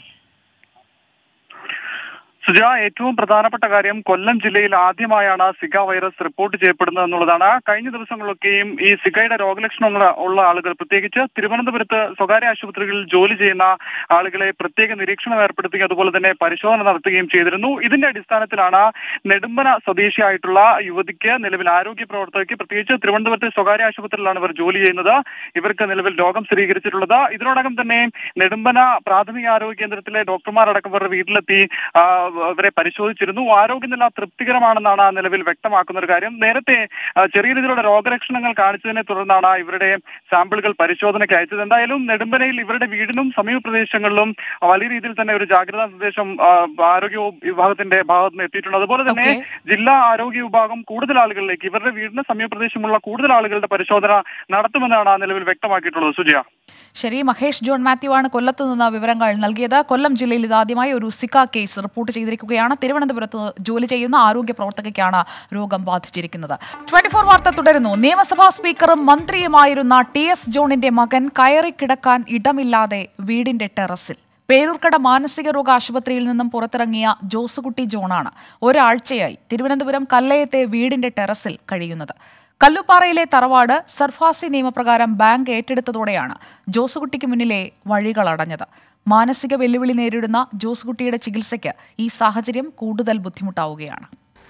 സുജ ഏറ്റവും പ്രധാനപ്പെട്ട കാര്യം കൊല്ലം ജില്ലയിൽ ആദ്യമായാണ് സിഗ വൈറസ് റിപ്പോർട്ട് ചെയ്യപ്പെടുന്നത് എന്നുള്ളതാണ് കഴിഞ്ഞ ദിവസങ്ങളിലൊക്കെയും ഈ സിഗയുടെ രോഗലക്ഷണങ്ങൾ ഉള്ള ആളുകൾ പ്രത്യേകിച്ച് തിരുവനന്തപുരത്ത് സ്വകാര്യ ആശുപത്രികളിൽ ജോലി ചെയ്യുന്ന ആളുകളെ പ്രത്യേക നിരീക്ഷണം ഏർപ്പെടുത്തുകയും അതുപോലെ തന്നെ പരിശോധന നടത്തുകയും ചെയ്തിരുന്നു ഇതിന്റെ അടിസ്ഥാനത്തിലാണ് നെടുമ്പന സ്വദേശിയായിട്ടുള്ള യുവതിക്ക് നിലവിൽ ആരോഗ്യ പ്രവർത്തകയ്ക്ക് പ്രത്യേകിച്ച് തിരുവനന്തപുരത്തെ സ്വകാര്യ ആശുപത്രിയിലാണ് ഇവർ ജോലി ചെയ്യുന്നത് ഇവർക്ക് നിലവിൽ രോഗം സ്ഥിരീകരിച്ചിട്ടുള്ളത് ഇതിനോടകം തന്നെ നെടുമ്പന പ്രാഥമിക ആരോഗ്യ കേന്ദ്രത്തിലെ ഡോക്ടർമാരടക്കം ഇവരുടെ വീട്ടിലെത്തി ആ, ഇവരെ പരിശോധിച്ചിരുന്നു ആരോഗ്യനില തൃപ്തികരമാണെന്നാണ് നിലവിൽ വ്യക്തമാക്കുന്ന ഒരു കാര്യം നേരത്തെ ആ, ചെറിയ രീതിയിലുള്ള രോഗലക്ഷണങ്ങൾ കാണിച്ചതിനെ തുടർന്നാണ് ഇവരുടെ സാമ്പിളുകൾ പരിശോധനയ്ക്ക് അയച്ചത് എന്തായാലും നെടുമ്പനയിൽ ഇവരുടെ വീടിനും സമീപ പ്രദേശങ്ങളിലും വലിയ രീതിയിൽ തന്നെ ഒരു ജാഗ്രതാ നിർദ്ദേശം ആ, ആരോഗ്യ വിഭാഗത്തിന്റെ ഭാഗത്ത് നിന്ന് എത്തിയിട്ടുണ്ട് അതുപോലെ തന്നെ ജില്ലാ ആരോഗ്യ വിഭാഗം കൂടുതൽ ആളുകളിലേക്ക് ഇവരുടെ വീടിന് സമീപ പ്രദേശമുള്ള കൂടുതൽ ആളുകളുടെ പരിശോധന നടത്തുമെന്നാണ് നിലവിൽ വ്യക്തമാക്കിയിട്ടുള്ളത് സുജയ ശരി മഹേഷ് ജോൺ മാത്യു ആണ് കൊല്ലത്ത് നിന്ന് വിവരങ്ങൾ നൽകിയത് കൊല്ലം ജില്ലയിൽ ഇതാദ്യമായി ഒരു സിക്ക കേസ് റിപ്പോർട്ട് ചെയ്തിരിക്കുകയാണ് തിരുവനന്തപുരത്ത് ജോലി ചെയ്യുന്ന ആരോഗ്യ പ്രവർത്തകയ്ക്കാണ് രോഗം ബാധിച്ചിരിക്കുന്നത് ട്വന്റി ഫോർ വാർത്ത തുടരുന്നു നിയമസഭാ സ്പീക്കറും മന്ത്രിയുമായിരുന്ന ടി എസ് ജോണിന്റെ മകൻ കയറി കിടക്കാൻ ഇടമില്ലാതെ വീടിന്റെ ടെറസിൽ പേരൂർക്കട മാനസിക രോഗ ആശുപത്രിയിൽ നിന്നും പുറത്തിറങ്ങിയ ജോസുകുട്ടി ജോണാണ് ഒരാഴ്ചയായി തിരുവനന്തപുരം കല്ലയത്തെ വീടിന്റെ ടെറസിൽ കഴിയുന്നത് കല്ലുപ്പാറയിലെ തറവാട് സർഫാസി നിയമപ്രകാരം ബാങ്ക് ഏറ്റെടുത്തതോടെയാണ് ജോസുകുട്ടിക്ക് മുന്നിലെ വഴികൾ അടഞ്ഞത് മാനസിക വെല്ലുവിളി നേരിടുന്ന ജോസുകുട്ടിയുടെ ചികിത്സയ്ക്ക് ഈ സാഹചര്യം കൂടുതൽ ബുദ്ധിമുട്ടാവുകയാണ്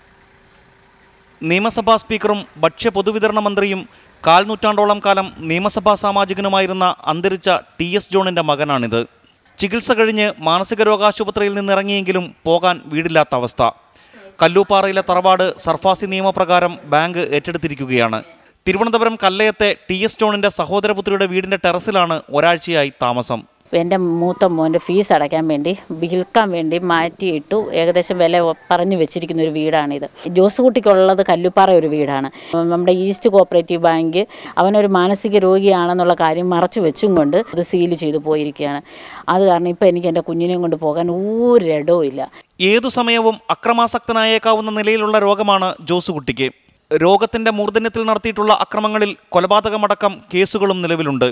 നിയമസഭാ സ്പീക്കറും ഭക്ഷ്യ പൊതുവിതരണ മന്ത്രിയും കാൽ നൂറ്റാണ്ടോളം കാലം നിയമസഭാ സാമാജികനുമായിരുന്ന അന്തരിച്ച ടി എസ് ജോണിൻ്റെ മകനാണിത് ചികിത്സ കഴിഞ്ഞ് മാനസിക രോഗാശുപത്രിയിൽ നിന്നിറങ്ങിയെങ്കിലും പോകാൻ വീടില്ലാത്ത അവസ്ഥ കല്ലൂപ്പാറയിലെ തറവാട് സർഫാസി നിയമപ്രകാരം ബാങ്ക് ഏറ്റെടുത്തിരിക്കുകയാണ് തിരുവനന്തപുരം കല്ലയത്തെ ടി എസ് ജോണിൻ്റെ സഹോദരപുത്രിയുടെ വീടിൻ്റെ ടെറസിലാണ് ഒരാഴ്ചയായി താമസം എൻ്റെ മൂത്ത മോൻ്റെ ഫീസ് അടയ്ക്കാൻ വേണ്ടി വിൽക്കാൻ വേണ്ടി മാറ്റിയിട്ടു ഏകദേശം വില പറഞ്ഞു വെച്ചിരിക്കുന്ന ഒരു വീടാണിത് ജോസ് കുട്ടിക്കുള്ളത് കല്ലുപ്പാറ ഒരു വീടാണ് നമ്മുടെ ഈസ്റ്റ് കോപ്പറേറ്റീവ് ബാങ്ക് അവനൊരു മാനസിക രോഗിയാണെന്നുള്ള കാര്യം മറച്ചു വെച്ചും കൊണ്ട് അത് സീൽ ചെയ്തു പോയിരിക്കുകയാണ് അത് കാരണം ഇപ്പോൾ എനിക്ക് എൻ്റെ കുഞ്ഞിനെയും കൊണ്ട് പോകാൻ ഒരിടവും ഇല്ല ഏതു സമയവും അക്രമാസക്തനായേക്കാവുന്ന നിലയിലുള്ള രോഗമാണ് ജോസുകുട്ടിക്ക് രോഗത്തിന്റെ മൂർധന്യത്തിൽ നടത്തിയിട്ടുള്ള അക്രമങ്ങളിൽ കൊലപാതകമടക്കം കേസുകളും നിലവിലുണ്ട്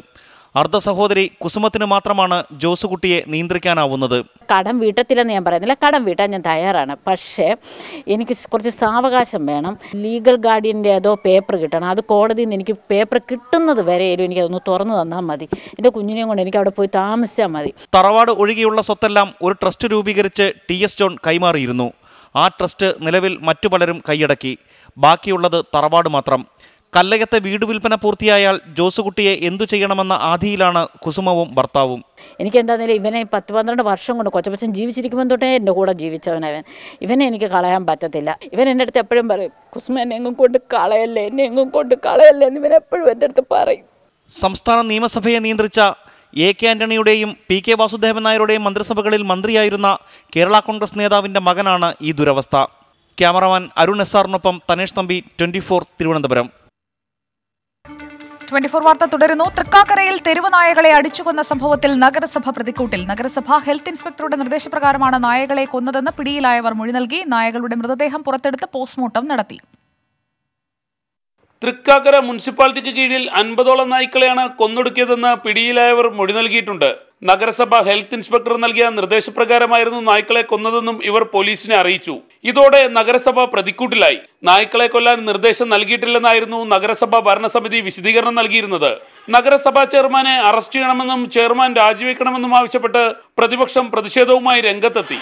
അർദ്ധ സഹോദരി കുസുമത്തിന് മാത്രമാണ് ജോസുകുട്ടിയെ നിയന്ത്രിക്കാനാവുന്നത് കടം വീട്ടത്തില്ലെന്ന് ഞാൻ പറയുന്നില്ല കടം വീട്ടാൻ ഞാൻ തയ്യാറാണ് പക്ഷേ എനിക്ക് കുറച്ച് സാവകാശം വേണം ലീഗൽ ഗാർഡിയൻ്റെ ഏതോ പേപ്പർ കിട്ടണം അത് കോടതിയിൽ നിന്ന് എനിക്ക് പേപ്പർ കിട്ടുന്നത് വരെയും എനിക്ക് അതൊന്ന് തുറന്നു തന്നാൽ മതി എൻ്റെ കുഞ്ഞിനെയും കൊണ്ട് എനിക്ക് അവിടെ പോയി താമസിച്ചാൽ മതി തറവാട് ഒഴികെയുള്ള സ്വത്തെല്ലാം ഒരു ട്രസ്റ്റ് രൂപീകരിച്ച് ടി എസ് ജോൺ കൈമാറിയിരുന്നു ആ ട്രസ്റ്റ് നിലവിൽ മറ്റു പലരും കൈയടക്കി ബാക്കിയുള്ളത് തറവാട് മാത്രം കല്ലയത്തെ വീട് വിൽപ്പന പൂർത്തിയായാൽ ജോസുകുട്ടിയെ എന്തു ചെയ്യണമെന്ന ആധിയിലാണ് കുസുമവും ഭർത്താവും എനിക്ക് എന്താണെങ്കിലും ഇവനെ പത്ത് പന്ത്രണ്ട് വർഷം കൊണ്ട് കൊച്ചപ്പച്ചൻ ജീവിച്ചിരിക്കുമ്പോൾ തൊട്ടേ എൻ്റെ കൂടെ ജീവിച്ചവനവൻ ഇവനെ എനിക്ക് കളയാൻ പറ്റത്തില്ല ഇവൻ എൻ്റെ അടുത്ത് എപ്പോഴും പറയും കുസുമ എന്നെ എങ്ങും കൊണ്ട് കളയല്ലേ എന്നെ എങ്ങും കൊണ്ട് കളയല്ലേ എന്ന് ഇവൻ എപ്പോഴും എൻ്റെ അടുത്ത് പറയും സംസ്ഥാന നിയമസഭയെ നിയന്ത്രിച്ച എ കെ ആന്റണിയുടെയും പി കെ വാസുദേവൻ നായരുടെയും മന്ത്രിസഭകളിൽ മന്ത്രിയായിരുന്ന കേരള കോൺഗ്രസ് നേതാവിന്റെ മകനാണ് ഈ ദുരവസ്ഥ ക്യാമറമാൻ അരുൺ എസ് ആറിനൊപ്പം Thanesh Thampi twenty Thiruvananthapuram twenty four വാർത്ത തുടരുന്നു തൃക്കാക്കരയിൽ തെരുവ് നായകളെ അടിച്ചുകൊന്ന സംഭവത്തിൽ നഗരസഭ പ്രതിക്കൂട്ടിൽ നഗരസഭ ഹെൽത്ത് ഇൻസ്പെക്ടറുടെ നിർദ്ദേശപ്രകാരമാണ് നായകളെ കൊന്നതെന്ന് പിടിയിലായവർ മൊഴി നൽകി നായകളുടെ മൃതദേഹം പുറത്തെടുത്ത് പോസ്റ്റ്മോർട്ടം നടത്തി തൃക്കാക്കര മുനിസിപ്പാലിറ്റിക്ക് കീഴിൽ അൻപതോളം നായ്ക്കളെയാണ് കൊന്നൊടുക്കിയതെന്ന് പിടിയിലായവർ മൊഴി നൽകിയിട്ടുണ്ട് നഗരസഭ ഹെൽത്ത് ഇൻസ്പെക്ടർ നൽകിയ നിർദ്ദേശപ്രകാരമായിരുന്നു നായ്ക്കളെ കൊന്നതെന്നും ഇവർ പോലീസിനെ അറിയിച്ചു ഇതോടെ നഗരസഭ പ്രതിക്കൂട്ടിലായി നായ്ക്കളെ കൊല്ലാൻ നിർദ്ദേശം നൽകിയിട്ടില്ലെന്നായിരുന്നു നഗരസഭ ഭരണസമിതി വിശദീകരണം നൽകിയിരുന്നത് നഗരസഭാ ചെയർമാനെ അറസ്റ്റ് ചെയ്യണമെന്നും ചെയർമാൻ രാജിവെക്കണമെന്നും ആവശ്യപ്പെട്ട് പ്രതിപക്ഷം പ്രതിഷേധവുമായി രംഗത്തെത്തി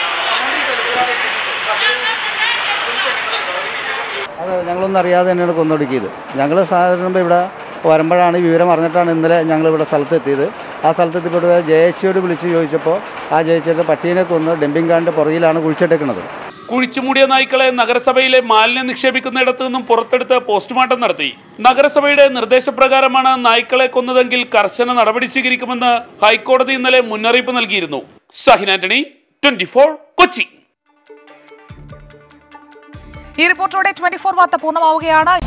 അത് ഞങ്ങളൊന്നും അറിയാതെ തന്നെയാണ് കൊന്നൊടുക്കിയത് ഞങ്ങൾ സാധാരണ ഇവിടെ വരുമ്പോഴാണ് ഈ വിവരം അറിഞ്ഞിട്ടാണ് ഇന്നലെ ഞങ്ങൾ ഇവിടെ സ്ഥലത്തെത്തിയത് ആ സ്ഥലത്തെത്തിപ്പെട്ട് ജയച്ചിയോട് വിളിച്ച് ചോദിച്ചപ്പോൾ ആ ജയച്ചിയുടെ പട്ടീനെ കൊന്ന് ഡംപിംഗ് കാറിൻ്റെ പുറകിലാണ് കുഴിച്ചിട്ടേക്കുന്നത് കുഴിച്ചുമൂടിയ നായ്ക്കളെ നഗരസഭയിലെ മാലിന്യം നിക്ഷേപിക്കുന്നിടത്തു നിന്നും പുറത്തെടുത്ത് പോസ്റ്റ്മോർട്ടം നടത്തി നഗരസഭയുടെ നിർദ്ദേശപ്രകാരമാണ് നായ്ക്കളെ കൊന്നതെങ്കിൽ കർശന നടപടി സ്വീകരിക്കുമെന്ന് ഹൈക്കോടതി ഇന്നലെ മുന്നറിയിപ്പ് നൽകിയിരുന്നു ഷഹിൻ ആന്റണി ട്വന്റി കൊച്ചി ഈ റിപ്പോർട്ടോടെ ട്വന്റി ഫോർ വാർത്ത പൂർണ്ണമാവുകയാണ്